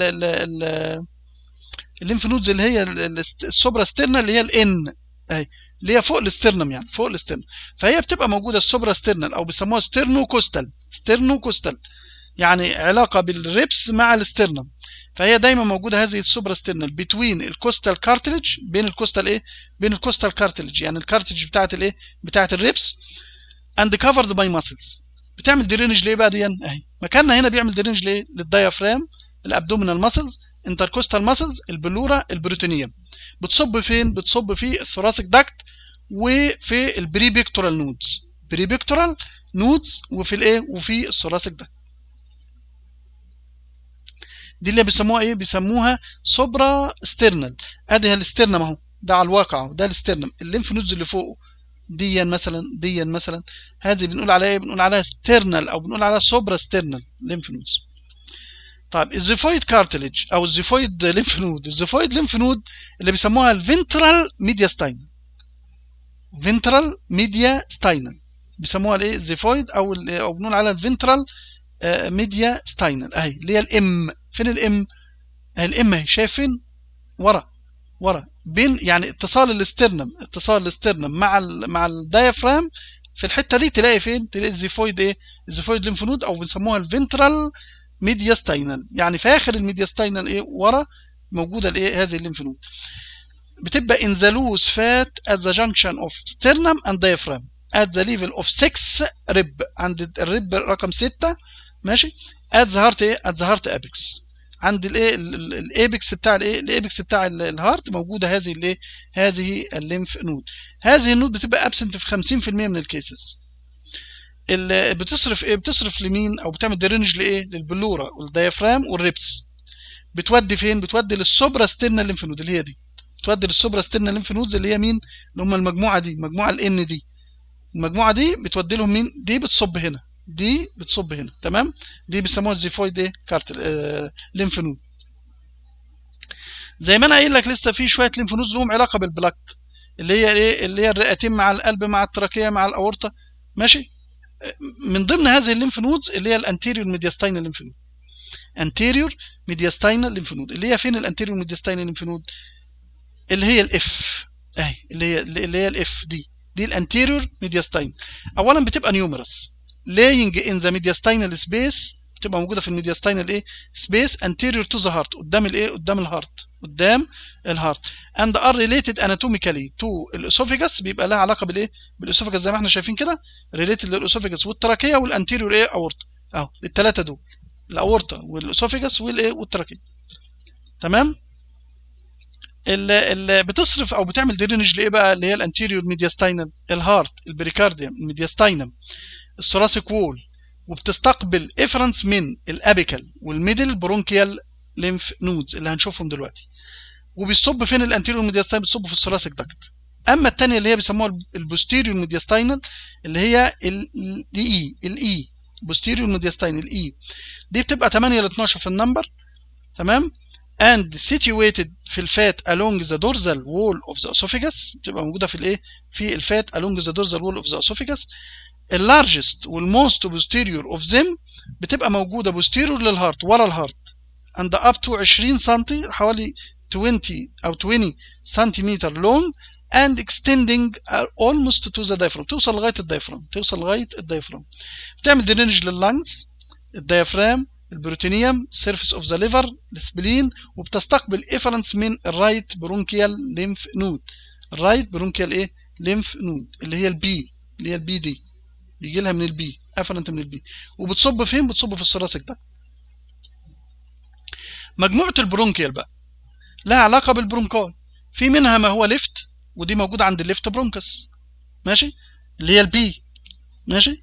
الليمف نودز اللي هي السوبرا ستيرنال اللي هي الان اهي اللي هي فوق الاسترنم يعني فوق الاسترنم فهي بتبقى موجوده السوبرا ستيرنال او بيسموها ستيرنو كوستال ستيرنو كوستال يعني علاقه بالريبس مع الاسترنم فهي دايما موجوده هذه السوبرا ستيرنال بتوين الكوستال كارتلج بين الكوستال ايه بين الكوستال كارتلج يعني الكارتلج بتاعه الايه بتاعه الريبس اند كفرد باي ماسلز بتعمل درينج ليه بقى دي اهي مكاننا هنا بيعمل درينج ليه للدايافرام الابدومينال ماسلز انتركوستال ماسلز البلورا البروتينيوم بتصب فين بتصب في الثوراسيك داكت وفي البري بيكتورال نودز بري بيكتورال نودز وفي الايه وفي الثوراسيك داكت دي اللي بيسموها ايه بيسموها سوبرا ستيرنال ادي الاسترنم اهو ده على الواقع اهو ده الاسترنم الليمف نودز اللي فوقه ديا مثلا ديا مثلا هذه بنقول عليها ايه بنقول عليها ستيرنال او بنقول عليها سوبرا ستيرنال ليمف نودز طيب الزيفويد كارتلج او الزيفويد ليمف نود الزيفويد ليمف نود اللي بيسموها الفنترال ميديا ستاينال فنترال ميديا ستاينال بيسموها الايه الزيفويد او او بنقول عليها الفنترال ميديا ستاينال اهي اللي هي الام فين الام الام اهي شايف فين ورا ورا بين يعني اتصال الاسترنم اتصال الاسترنم مع ال مع الدايفرام في الحته دي تلاقي فين تلاقي الزيفويد ايه الزيفويد ليمف نود او بنسموها الفنترال ميدياستاينال يعني في اخر الميدياستاينال ايه ورا موجوده الايه هذه الليمف نود بتبقى in the loose fat at the junction of sternum and diaphragm at the level of 6 rib عند الرب رقم 6 ماشي at the heart ايه at the heart apex عند الايه الايبكس بتاع الايه الايبكس بتاع الهارت موجوده هذه الايه هذه الليمف نود هذه النود بتبقى ابسنت في 50% من الكيسز اللي بتصرف ايه بتصرف لمين او بتعمل درينج لايه للبلورا والديافرام والريبس بتودي فين بتودي للسوبرا ستيرنال ليمف نود اللي هي دي بتودي للسوبرا ستيرنال ليمف نودز اللي هي مين اللي هم المجموعه دي المجموعه الان دي المجموعه دي بتودي لهم مين دي بتصب هنا دي بتصب هنا تمام دي بيسموها الزيفويد ايه كارتل آه ليمف نود زي ما انا قايل لك لسه في شويه ليمف نودز لهم علاقه بالبلاك اللي هي ايه اللي هي الرئتين مع القلب مع التراكيه مع الاورطه ماشي من ضمن هذه الليمف نودز اللي هي الانتيريور ميدياستاينال ليمف نود انتيريور ميدياستاينال ليمف نود اللي هي فين الانتيريور ميدياستاينال ليمف نود اللي هي الاف اهي اللي هي اللي هي الاف دي دي الانتيريور ميدياستاين اولا بتبقى نيومرس laying in the mediastinal space بتبقى موجوده في الميدياستاينال ايه سبيس anterior to the heart قدام الايه قدام الهارت قدام الهارت and are related anatomically to الاسوفيجاس بيبقى لها علاقه بالايه بالاسوفيجاس زي ما احنا شايفين كده related للاسوفيجاس والتراكيه والانتيريور ايه اورتا اهو الثلاثه دول الاورتا والاسوفيجاس والايه والتراكيه تمام اللي, اللي بتصرف او بتعمل درينج لايه بقى اللي هي الانتيريور ميدياستاينال الهارت البريكارديوم الميدياستاينم الثوراسيك وول وبتستقبل افرنس من الابيكال والميدل برونكيال ليمف نودز اللي هنشوفهم دلوقتي وبيصب فين الانتيريور ميدياستاينال بيصب في الثوراسيك داكت اما الثانيه اللي هي بيسموها البوستيريور ميدياستاينال اللي هي الاي الاي بوستيريور ميدياستاينال الاي دي بتبقى 8 ل 12 في النمبر تمام and situated في الفات along the dorsal wall of the esophagus بتبقى موجوده في الايه في الفات along the dorsal wall of the esophagus اللارجست والموست posterior اوف them بتبقى موجوده posterior للهارت ورا الهارت and up to 20 سم حوالي 20 او 20 سنتيمتر long and extending almost to the diaphragm توصل لغايه الدايفرام توصل لغايه الدايفرام بتعمل درينج لللنجز الدايفرام البروتينيوم سيرفيس اوف ذا ليفر السبلين وبتستقبل افرنس من الرايت برونكيال ليمف نود الرايت برونكيال ايه ليمف نود اللي هي البي اللي هي البي دي بيجي لها من البي افرنت من البي وبتصب فين بتصب في الثوراسيك ده مجموعه البرونكيال بقى لها علاقه بالبرونكاي في منها ما هو ليفت ودي موجوده عند الليفت برونكس ماشي اللي هي البي ماشي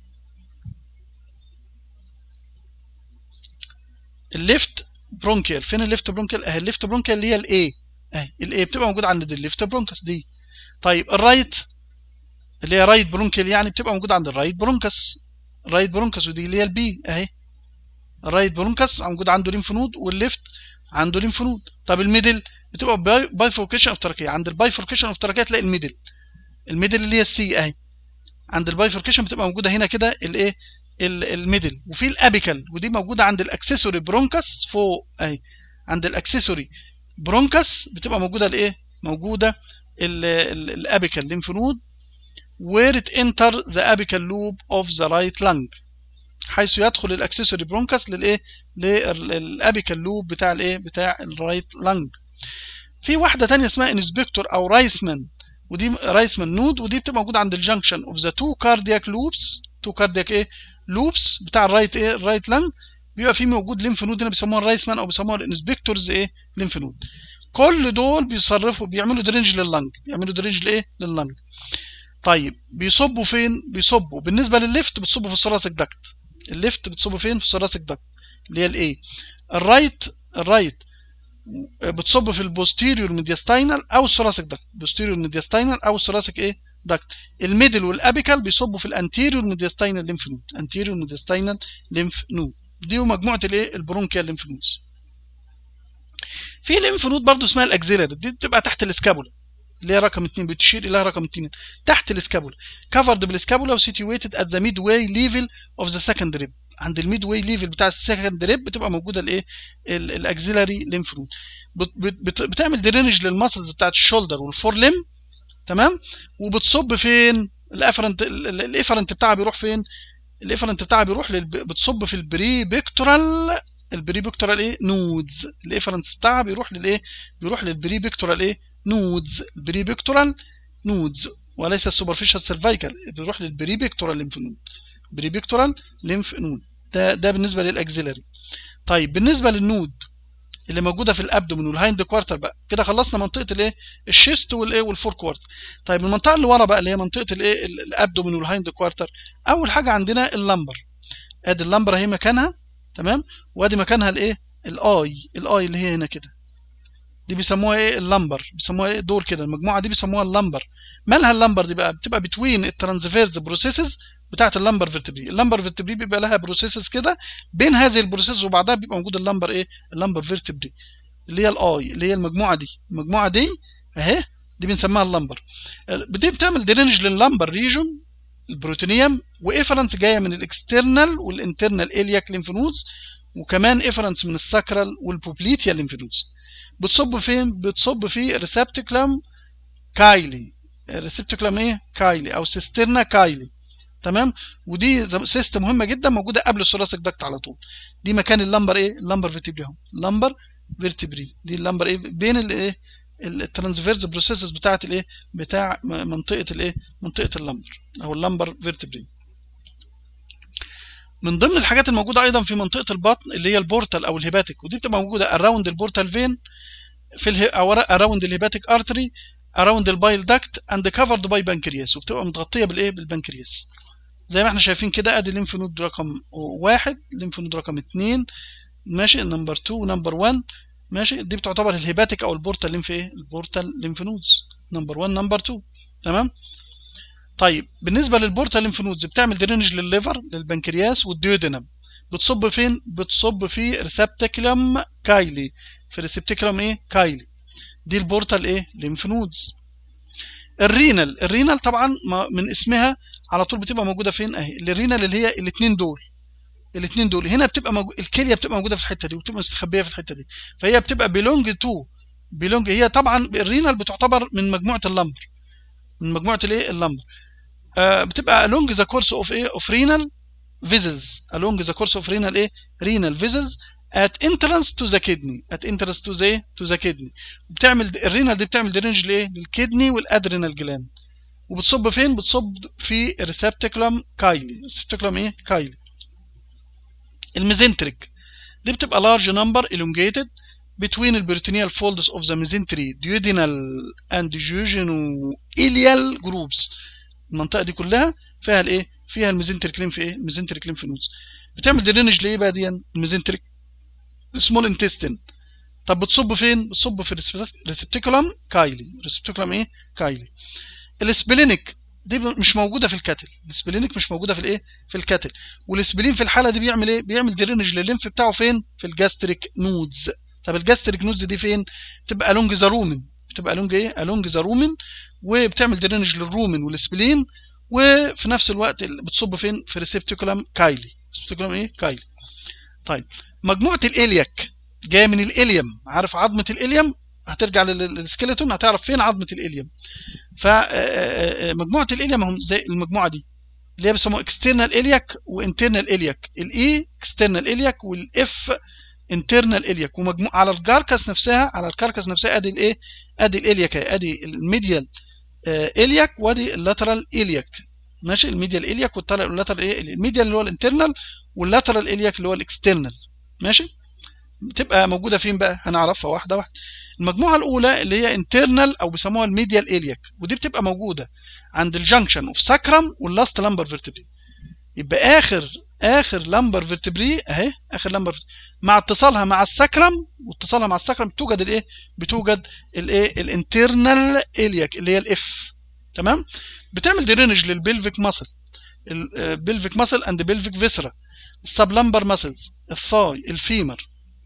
الليفت برونكيال فين الليفت برونكيال اهي الليفت برونكيال اللي هي الاي اهي الاي بتبقى موجوده عند الليفت برونكس دي طيب الرايت اللي هي رايت برونكيال يعني بتبقى موجوده عند الرايت برونكس رايت برونكس ودي اللي هي البي اهي الرايت برونكس موجود عنده ليمف نود والليفت عنده ليمف نود طب الميدل بتبقى بايفوركيشن اوف تراكيه عند البايفوركيشن اوف تراكيه تلاقي الميدل الميدل اللي هي السي اهي عند البايفوركيشن بتبقى موجوده هنا كده الايه الميدل وفي الابيكال ودي موجوده عند الاكسسوري برونكس فوق اهي عند الاكسسوري برونكس بتبقى موجوده الايه موجوده الابيكال ليمف نود where it enter the apical loop of the right lung حيث يدخل الاكسسوري برونكاس للايه للابيكال لوب بتاع الايه بتاع الرايت لانج في واحده تانية اسمها انسبكتور او رايسمان ودي رايسمان نود ودي بتبقى موجوده عند الجنكشن اوف ذا تو كاردياك لوبس تو كاردياك ايه لوبس بتاع الرايت ايه الرايت لانج بيبقى في موجود ليمف نود هنا بيسموها الرايسمان او بيسموها الانسبكتورز ايه ليمف نود كل دول بيصرفوا بيعملوا درينج لللنج بيعملوا درينج لايه لللنج طيب بيصبوا فين بيصبوا بالنسبه للليفت بتصبوا في الثوراسيك داكت الليفت بتصب فين في الثوراسيك داكت اللي هي الايه الرايت الرايت بتصب في البوستيريور ميدياستاينال او الثوراسيك داكت بوستيريور ميدياستاينال او الثوراسيك ايه داكت الميدل والابيكال بيصبوا في الانتيريور ميدياستاينال ليمف نود انتيريور ميدياستاينال ليمف نود دي مجموعه الايه البرونكيال ليمف نودز في ليمف نود برضه اسمها الاكزيلري دي بتبقى تحت الاسكابولا اللي هي رقم 2 بتشير الى رقم 2 تحت الاسكابولا كفرد بالاسكابولا وسيتويتد ات ذا ميد واي ليفل اوف ذا سكند ريب عند الميد واي ليفل بتاع السكند ريب بتبقى موجوده الايه الاكزيلري ليمف نود بتعمل درينج للمسلز بتاعت الشولدر والفور ليم تمام وبتصب فين الافرنت الافرنت بتاعها بيروح فين الافرنت بتاعها بيروح للب... بتصب في البري بيكتورال البري بيكتورال ايه نودز الافرنس بتاعها بيروح للايه بيروح للبري بيكتورال ايه نودز البري بيكتورال نودز وليس السوبرفيشال سيرفايكال بيروح للبري بيكتورال ليمف نود بري بيكتورال ليمف نود ده ده بالنسبه للاكزيلري طيب بالنسبه للنود اللي موجوده في الابدومين والهايند كوارتر بقى كده خلصنا منطقه الايه الشيست والايه والفور كوارتر طيب المنطقه اللي ورا بقى اللي هي منطقه الايه الابدومين والهايند كوارتر اول حاجه عندنا اللمبر ادي اللمبر اهي مكانها تمام وادي مكانها الايه الاي الاي اللي هي هنا كده دي بيسموها ايه اللمبر بيسموها ايه دول كده المجموعه دي بيسموها اللمبر مالها اللمبر دي بقى بتبقى بتوين الترانسفيرز بروسيسز بتاعه اللمبر فيرتبري اللمبر فيرتبري بيبقى لها بروسيسز كده بين هذه البروسيسز وبعدها بيبقى موجود اللمبر ايه اللمبر فيرتبري اللي هي الاي اللي هي المجموعه دي المجموعه دي اهي دي بنسميها اللمبر دي بتعمل درينج لللمبر ريجون البروتينيوم وافرنس جايه من الاكسترنال والانترنال الياك ليمف نودز وكمان افرنس من الساكرال والبوبليتيا ليمف نودز بتصب فين بتصب في ريسبتكلم كايلي ريسبتكلم ايه كايلي او سيسترنا كايلي تمام ودي سيستم مهمه جدا موجوده قبل الثوراسيك داكت على طول دي مكان اللمبر ايه اللمبر فيرتبري اهو اللمبر فيرتبري دي اللمبر ايه بين الايه الترانسفيرز بروسيسز بتاعت الايه بتاع منطقه الايه منطقه اللمبر او اللمبر فيرتبري من ضمن الحاجات الموجوده ايضا في منطقه البطن اللي هي البورتال او الهيباتيك ودي بتبقى موجوده اراوند البورتال فين في اله... او اراوند الهيباتيك ارتري اراوند البايل داكت اند كفرد باي بنكرياس وبتبقى متغطيه بالايه بالبنكرياس زي ما احنا شايفين كده ادي ليمف نود رقم واحد ليمف نود رقم اتنين ماشي نمبر 2 ونمبر 1 ماشي دي بتعتبر الهيباتيك او البورتال ليمف ايه البورتال ليمف نودز نمبر 1 نمبر 2 تمام طيب بالنسبه للبورتال ليمف نودز بتعمل درينج للليفر للبنكرياس والديودينم بتصب فين بتصب في ريسبتكلم كايلي في ريسبتكلم ايه كايلي دي البورتال ايه ليمف نودز الرينال الرينال طبعا من اسمها على طول بتبقى موجوده فين اهي الرينال اللي هي الاثنين دول الاثنين دول هنا بتبقى موجود الكليه بتبقى موجوده في الحته دي وبتبقى مستخبيه في الحته دي فهي بتبقى بيلونج تو بيلونج هي طبعا الرينال بتعتبر من مجموعه اللمبر من مجموعه الايه اللمبر آه بتبقى along the course of ايه of renal vessels along the course of renal ايه renal vessels at entrance to the kidney at entrance to the to the kidney بتعمل الرينال دي بتعمل درينج لايه للكدني والادرينال جلاند وبتصب فين بتصب في ريسبتكلم كايلي ريسبتكلم ايه كايلي الميزنتريك دي بتبقى large number elongated between the peritoneal folds of the mesentery duodenal and jejunal groups المنطقه دي كلها فيها الايه فيها الميزنتريك ليمف ايه الميزنتريك ليمف نودز بتعمل درينج لايه بقى دي الميزنتريك سمول انتستين طب بتصب فين بتصب في ريسبتيكولم كايلي ريسبتيكولم ايه كايلي السبلينيك دي مش موجوده في الكاتل السبلينيك مش موجوده في الايه في الكاتل والسبلين في الحاله دي بيعمل ايه بيعمل درينج للليمف بتاعه فين في الجاستريك نودز طب الجاستريك نودز دي فين بتبقى الونج ذا رومن بتبقى الونج ايه الونج ذا رومن وبتعمل درينج للرومن والسبلين وفي نفس الوقت بتصب فين في ريسبتيكولم كايلي ريسبتيكولم ايه كايلي طيب مجموعه الالياك جايه من الاليم عارف عظمه الاليم هترجع للسكيلتون هتعرف فين عظمه الاليم فمجموعه الاليم هم زي المجموعه دي اللي هي بيسموها اكسترنال الياك وانترنال الياك الاي اكسترنال الياك والاف انترنال الياك ومجموع على الكاركس نفسها على الكاركس نفسها ادي الايه ادي الالياك ادي الميديال الياك وادي اللاترال الياك ماشي الميديال الياك واللاترال ايه الميديال اللي هو الانترنال واللاترال الياك اللي هو الاكسترنال ماشي بتبقى موجوده فين بقى هنعرفها واحده واحده المجموعه الاولى اللي هي انترنال او بيسموها الميديال الياك ودي بتبقى موجوده عند الجنكشن اوف ساكرم واللاست لامبر فيرتبري يبقى اخر اخر لامبر فيرتبري اهي اخر لامبر مع اتصالها مع الساكرم واتصالها مع الساكرم بتوجد الايه بتوجد الايه الانترنال الياك اللي هي الاف تمام بتعمل درينج للبلفيك ماسل البلفيك ماسل اند بلفيك فيسرا السبلمبر ماسلز الثاي الفيمر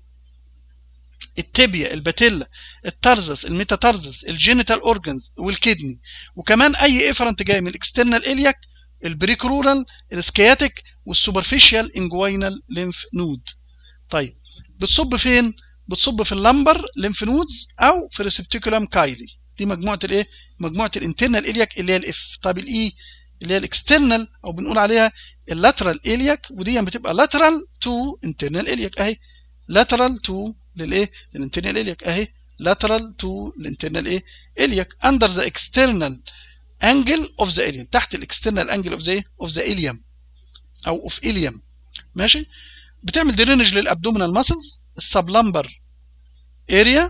التبيا الباتيلا الترزس الميتاترزس الجينيتال اورجنز والكدني وكمان اي افرنت جاي من الاكسترنال الياك البريكرورال السكياتيك والسوبرفيشال انجوينال ليمف نود طيب بتصب فين بتصب في اللمبر ليمف نودز او في ريسبتيكولم كايلي دي مجموعه الايه مجموعه الانترنال الياك اللي هي الاف طب الاي اللي هي الاكسترنال او بنقول عليها اللاترال الياك ودي بتبقى لاترال تو انترنال الياك اهي لاترال تو للايه للانترنال الياك اهي lateral to الانترنال ايه الياك under the external angle of the ilium تحت الاكسترنال انجل اوف ذا اوف ذا ilium او اوف ilium ماشي بتعمل درينج للابدومينال ماسلز السبلمبر اريا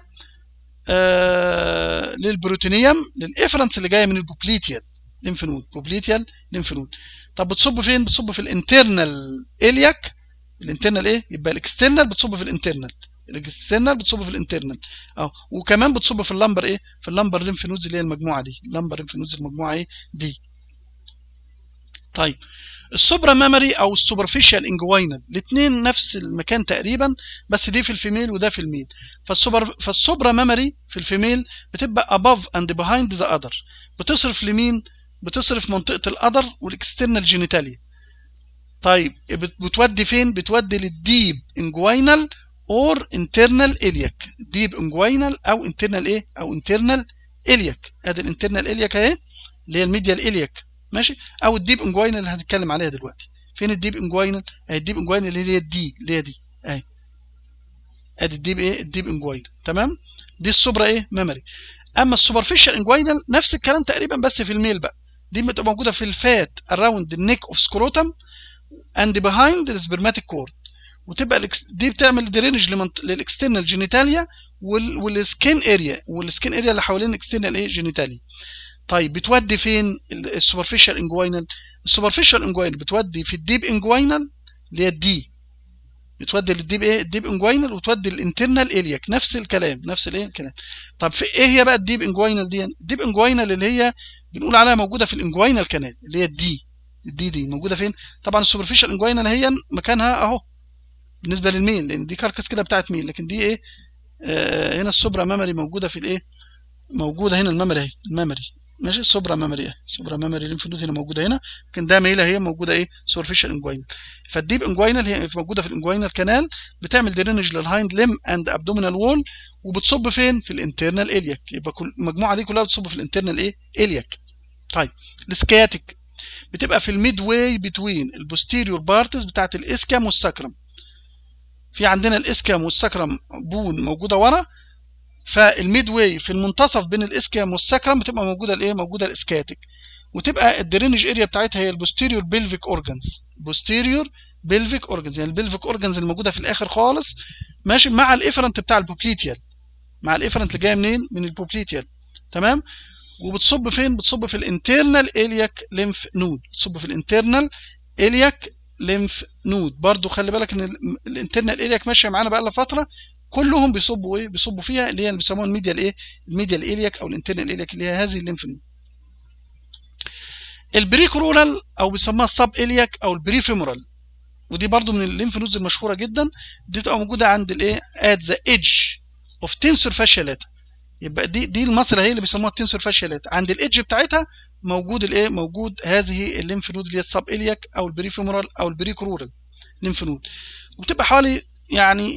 آه للبروتينيوم للافرنس اللي جايه من البوبليتيال ليمف نود بوبليتيال ليمف نود طب بتصب فين بتصب في الانترنال الياك الانترنال ايه يبقى الاكسترنال بتصب في الانترنال الاكسترنال بتصب في الانترنال اه وكمان بتصب في اللمبر ايه في اللمبر ليمف نودز اللي هي المجموعه دي اللمبر ليمف نودز المجموعه ايه دي طيب السوبرا ميموري او السوبرفيشال انجوينال الاثنين نفس المكان تقريبا بس دي في الفيميل وده في الميل فالسوبر فالسوبرا ميموري في الفيميل بتبقى above and behind the other بتصرف لمين بتصرف منطقه الادر والاكسترنال جينيتاليا طيب بتودي فين بتودي للديب انجوينال اور انترنال الياك ديب انجوينال او انترنال ايه او انترنال الياك ادي الانترنال الياك اهي اللي هي الميديال الياك ماشي او الديب انجوينال اللي هنتكلم عليها دلوقتي فين الديب انجوينال اهي الديب انجوينال اللي هي الدي اللي هي دي اهي ادي الديب ايه الديب انجوينال تمام دي السوبرا ايه ميموري اما السوبرفيشال انجوينال نفس الكلام تقريبا بس في الميل بقى دي بتبقى موجوده في الفات اراوند النيك اوف سكروتم اند بيهايند السبرماتيك كورد وتبقى دي بتعمل درينج للاكسترنال جينيتاليا والسكين اريا والسكين اريا اللي حوالين الاكسترنال ايه جينيتاليا طيب بتودي فين السوبرفيشال انجوينال السوبرفيشال انجوينال بتودي في الديب انجوينال اللي هي الدي بتودي للديب ايه الديب انجوينال وتودي الانترنال الياك نفس الكلام نفس الايه الكلام طب في ايه هي بقى الديب انجوينال دي الديب انجوينال اللي هي بنقول عليها موجوده في الانجوينال كانال اللي هي الدي الدي دي موجوده فين طبعا السوبرفيشال انجوينال هي مكانها اهو بالنسبه للميل لان دي كاركس كده بتاعت ميل لكن دي ايه آه هنا السوبرا ميموري موجوده في الايه موجوده هنا الميموري اهي الميموري ماشي سوبرا ميموري اهي سوبرا ميموري ليمف نود هنا موجوده هنا لكن ده ميله هي موجوده ايه سوبرفيشال انجوينال فالديب انجوينال هي موجوده في الانجوينال كانال بتعمل درينج للهايند ليم اند ابدومينال وول وبتصب فين في الانترنال الياك يبقى كل المجموعه دي كلها بتصب في الانترنال ايه الياك طيب السكياتيك بتبقى في الميد واي بتوين البوستيريور بارتس بتاعت الاسكام والسكرم في عندنا الاسكام والسكرم بون موجوده ورا فالميد واي في المنتصف بين الاسكام والسكرم بتبقى موجوده الايه موجوده الاسكاتيك وتبقى الدرينج اريا بتاعتها هي البوستيريور بيلفيك اورجانز بوستيريور بيلفيك اورجانز يعني البيلفيك اورجانز الموجوده في الاخر خالص ماشي مع الافرنت بتاع البوبليتيال مع الافرنت اللي جايه منين من البوبليتيال تمام وبتصب فين بتصب في الانترنال الياك ليمف نود بتصب في الانترنال الياك ليمف نود برضو خلي بالك ان الانترنال الياك ماشيه معانا بقى لها فتره كلهم بيصبوا ايه بيصبوا فيها اللي هي اللي بيسموها الميديال ايه الميديال الياك او الانترنال الياك اللي هي هذه الليمف نود البريكرولال او بيسموها السب الياك او البريفيمورال ودي برضو من الليمف نودز المشهوره جدا دي بتبقى موجوده عند الايه ات ذا ايدج اوف تنسور فاشيالاتا يبقى دي دي المصل هي اللي بيسموها التنسور فاشيالاتا عند الايدج بتاعتها موجود الايه موجود هذه الليمف نود اللي هي السب الياك او البريفيمورال او البريكرورال ليمف نود وبتبقى حوالي يعني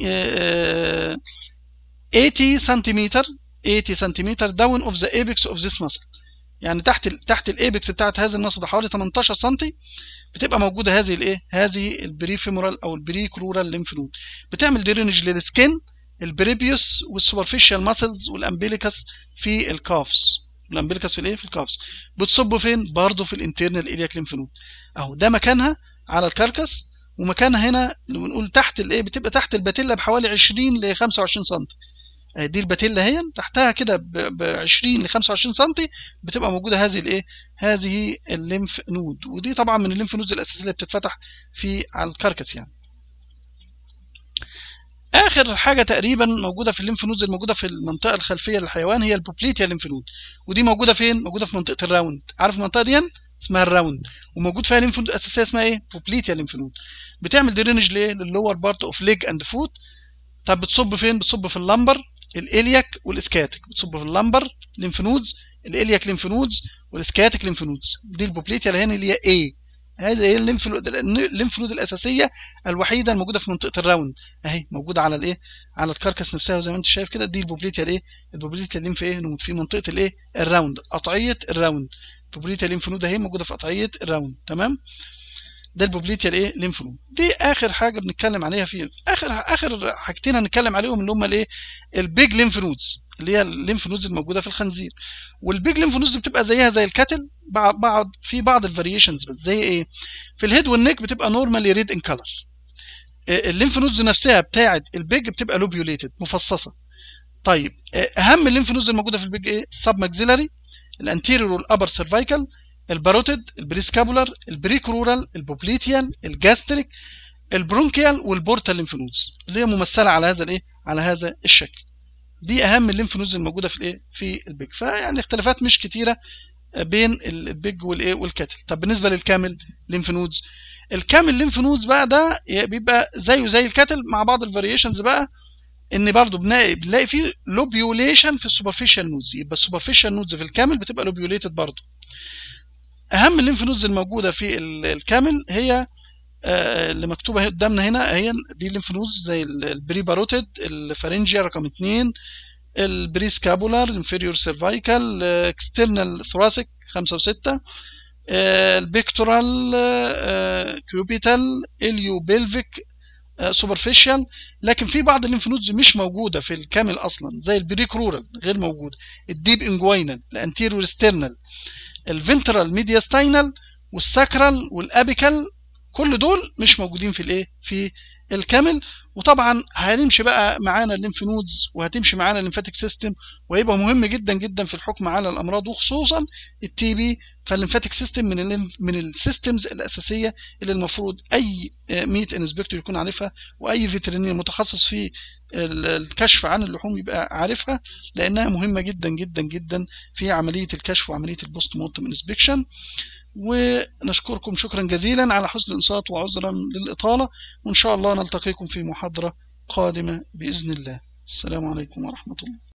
80 سنتيمتر 80 سنتيمتر داون اوف ذا ايبكس اوف ذيس ماسل يعني تحت ال تحت الايبكس بتاعت هذه النصب حوالي 18 سم بتبقى موجوده هذه الايه هذه البريفيمورال او البري كرورال ليمف نود بتعمل درينج للسكين البريبيوس والسوبرفيشال ماسلز والامبيليكس في الكافز الامبيليكس في الايه في الكافز بتصب فين برضه في الانترنال الياك ليمف نود اهو ده مكانها على الكركس ومكانها هنا بنقول تحت الايه بتبقى تحت الباتيلا بحوالي 20 ل 25 سم دي الباتيلا هي تحتها كده ب 20 ل 25 سم بتبقى موجوده هذه الايه هذه الليمف نود ودي طبعا من الليمف نودز الاساسيه اللي بتتفتح في على الكركس يعني اخر حاجه تقريبا موجوده في الليمف نودز الموجوده في المنطقه الخلفيه للحيوان هي البوبليتيا ليمف نود ودي موجوده فين موجوده في منطقه الراوند عارف المنطقه دي اسمها الراوند وموجود فيها ليمف نود اساسيه اسمها ايه بوبليتيا ليمف نود بتعمل درينج ليه للور بارت اوف ليج اند فوت طب بتصب فين بتصب في اللمبر الالياك والاسكاتيك بتصب في اللمبر ليمف نودز الالياك ليمف نودز والاسكاتيك ليمف نودز دي البوبليتيا اللي هنا اللي هي ايه هذه هي الليمف الليمف نود الاساسيه الوحيده الموجوده في منطقه الراوند اهي موجوده على الايه على الكركس نفسها وزي ما انت شايف كده دي البوبليتيا الايه البوبليتيا الليمف ايه نود في منطقه الايه الراوند قطعيه الراوند البوبليتيا ليمف نود اهي موجوده في قطعيه الراوند تمام ده البوبليتيا الايه ليمف نود دي اخر حاجه بنتكلم عليها في اخر اخر حاجتين هنتكلم عليهم اللي هم الايه البيج ليمف نودز اللي هي الليمف نودز الموجوده في الخنزير والبيج ليمف نودز بتبقى زيها زي الكاتل بعض في بعض الفاريشنز زي ايه في الهيد والنيك بتبقى نورمالي ريد ان كلر الليمف نودز نفسها بتاعه البيج بتبقى لوبيوليتد مفصصه طيب اهم الليمف نودز الموجوده في البيج ايه السب ماكسيلاري الانتيريور والابر سيرفايكال الباروتيد البريسكابولار البريكرورال البوبليتيال الجاستريك البرونكيال والبورتال ليمف نودز اللي هي ممثله على هذا الايه على هذا الشكل دي اهم الليمف نودز الموجوده في الايه في البيج فيعني اختلافات مش كتيره بين البيج والايه والكاتل طب بالنسبه للكامل ليمف نودز الكامل ليمف نودز بقى ده بيبقى زيه زي الكاتل مع بعض الفاريشنز بقى ان برضو بنلاقي بنلاقي فيه لوبيوليشن في السوبرفيشال نودز يبقى السوبرفيشال نودز في الكامل بتبقى لوبيوليتد برضو اهم الليمف نودز الموجوده في الكامل هي اللي مكتوبه قدامنا هنا هي دي الليمف نودز زي البري باروتيد الفارنجيا رقم 2 البري سكابولار الانفيريور سيرفايكال اكسترنال ثوراسيك 5 و6 البيكتورال كيوبيتال اليو بيلفيك سوبرفيشال لكن في بعض الليمف نودز مش موجوده في الكامل اصلا زي البري كرورال غير موجود الديب انجوينال الانتيريور ستيرنال الفنترال ميدياستاينال والساكرال والابيكال كل دول مش موجودين في الايه في الكامل وطبعا هنمشي بقى معانا الليمف نودز وهتمشي معانا الليمفاتيك سيستم وهيبقى مهم جدا جدا في الحكم على الامراض وخصوصا التي بي فالليمفاتيك سيستم من من السيستمز الاساسيه اللي المفروض اي ميت انسبكتور يكون عارفها واي فيترينير متخصص في الكشف عن اللحوم يبقى عارفها لانها مهمه جدا جدا جدا في عمليه الكشف وعمليه البوست مورتم انسبكشن ونشكركم شكرا جزيلا على حسن الانصات وعذرا للاطاله وان شاء الله نلتقيكم في محاضره قادمه باذن الله السلام عليكم ورحمه الله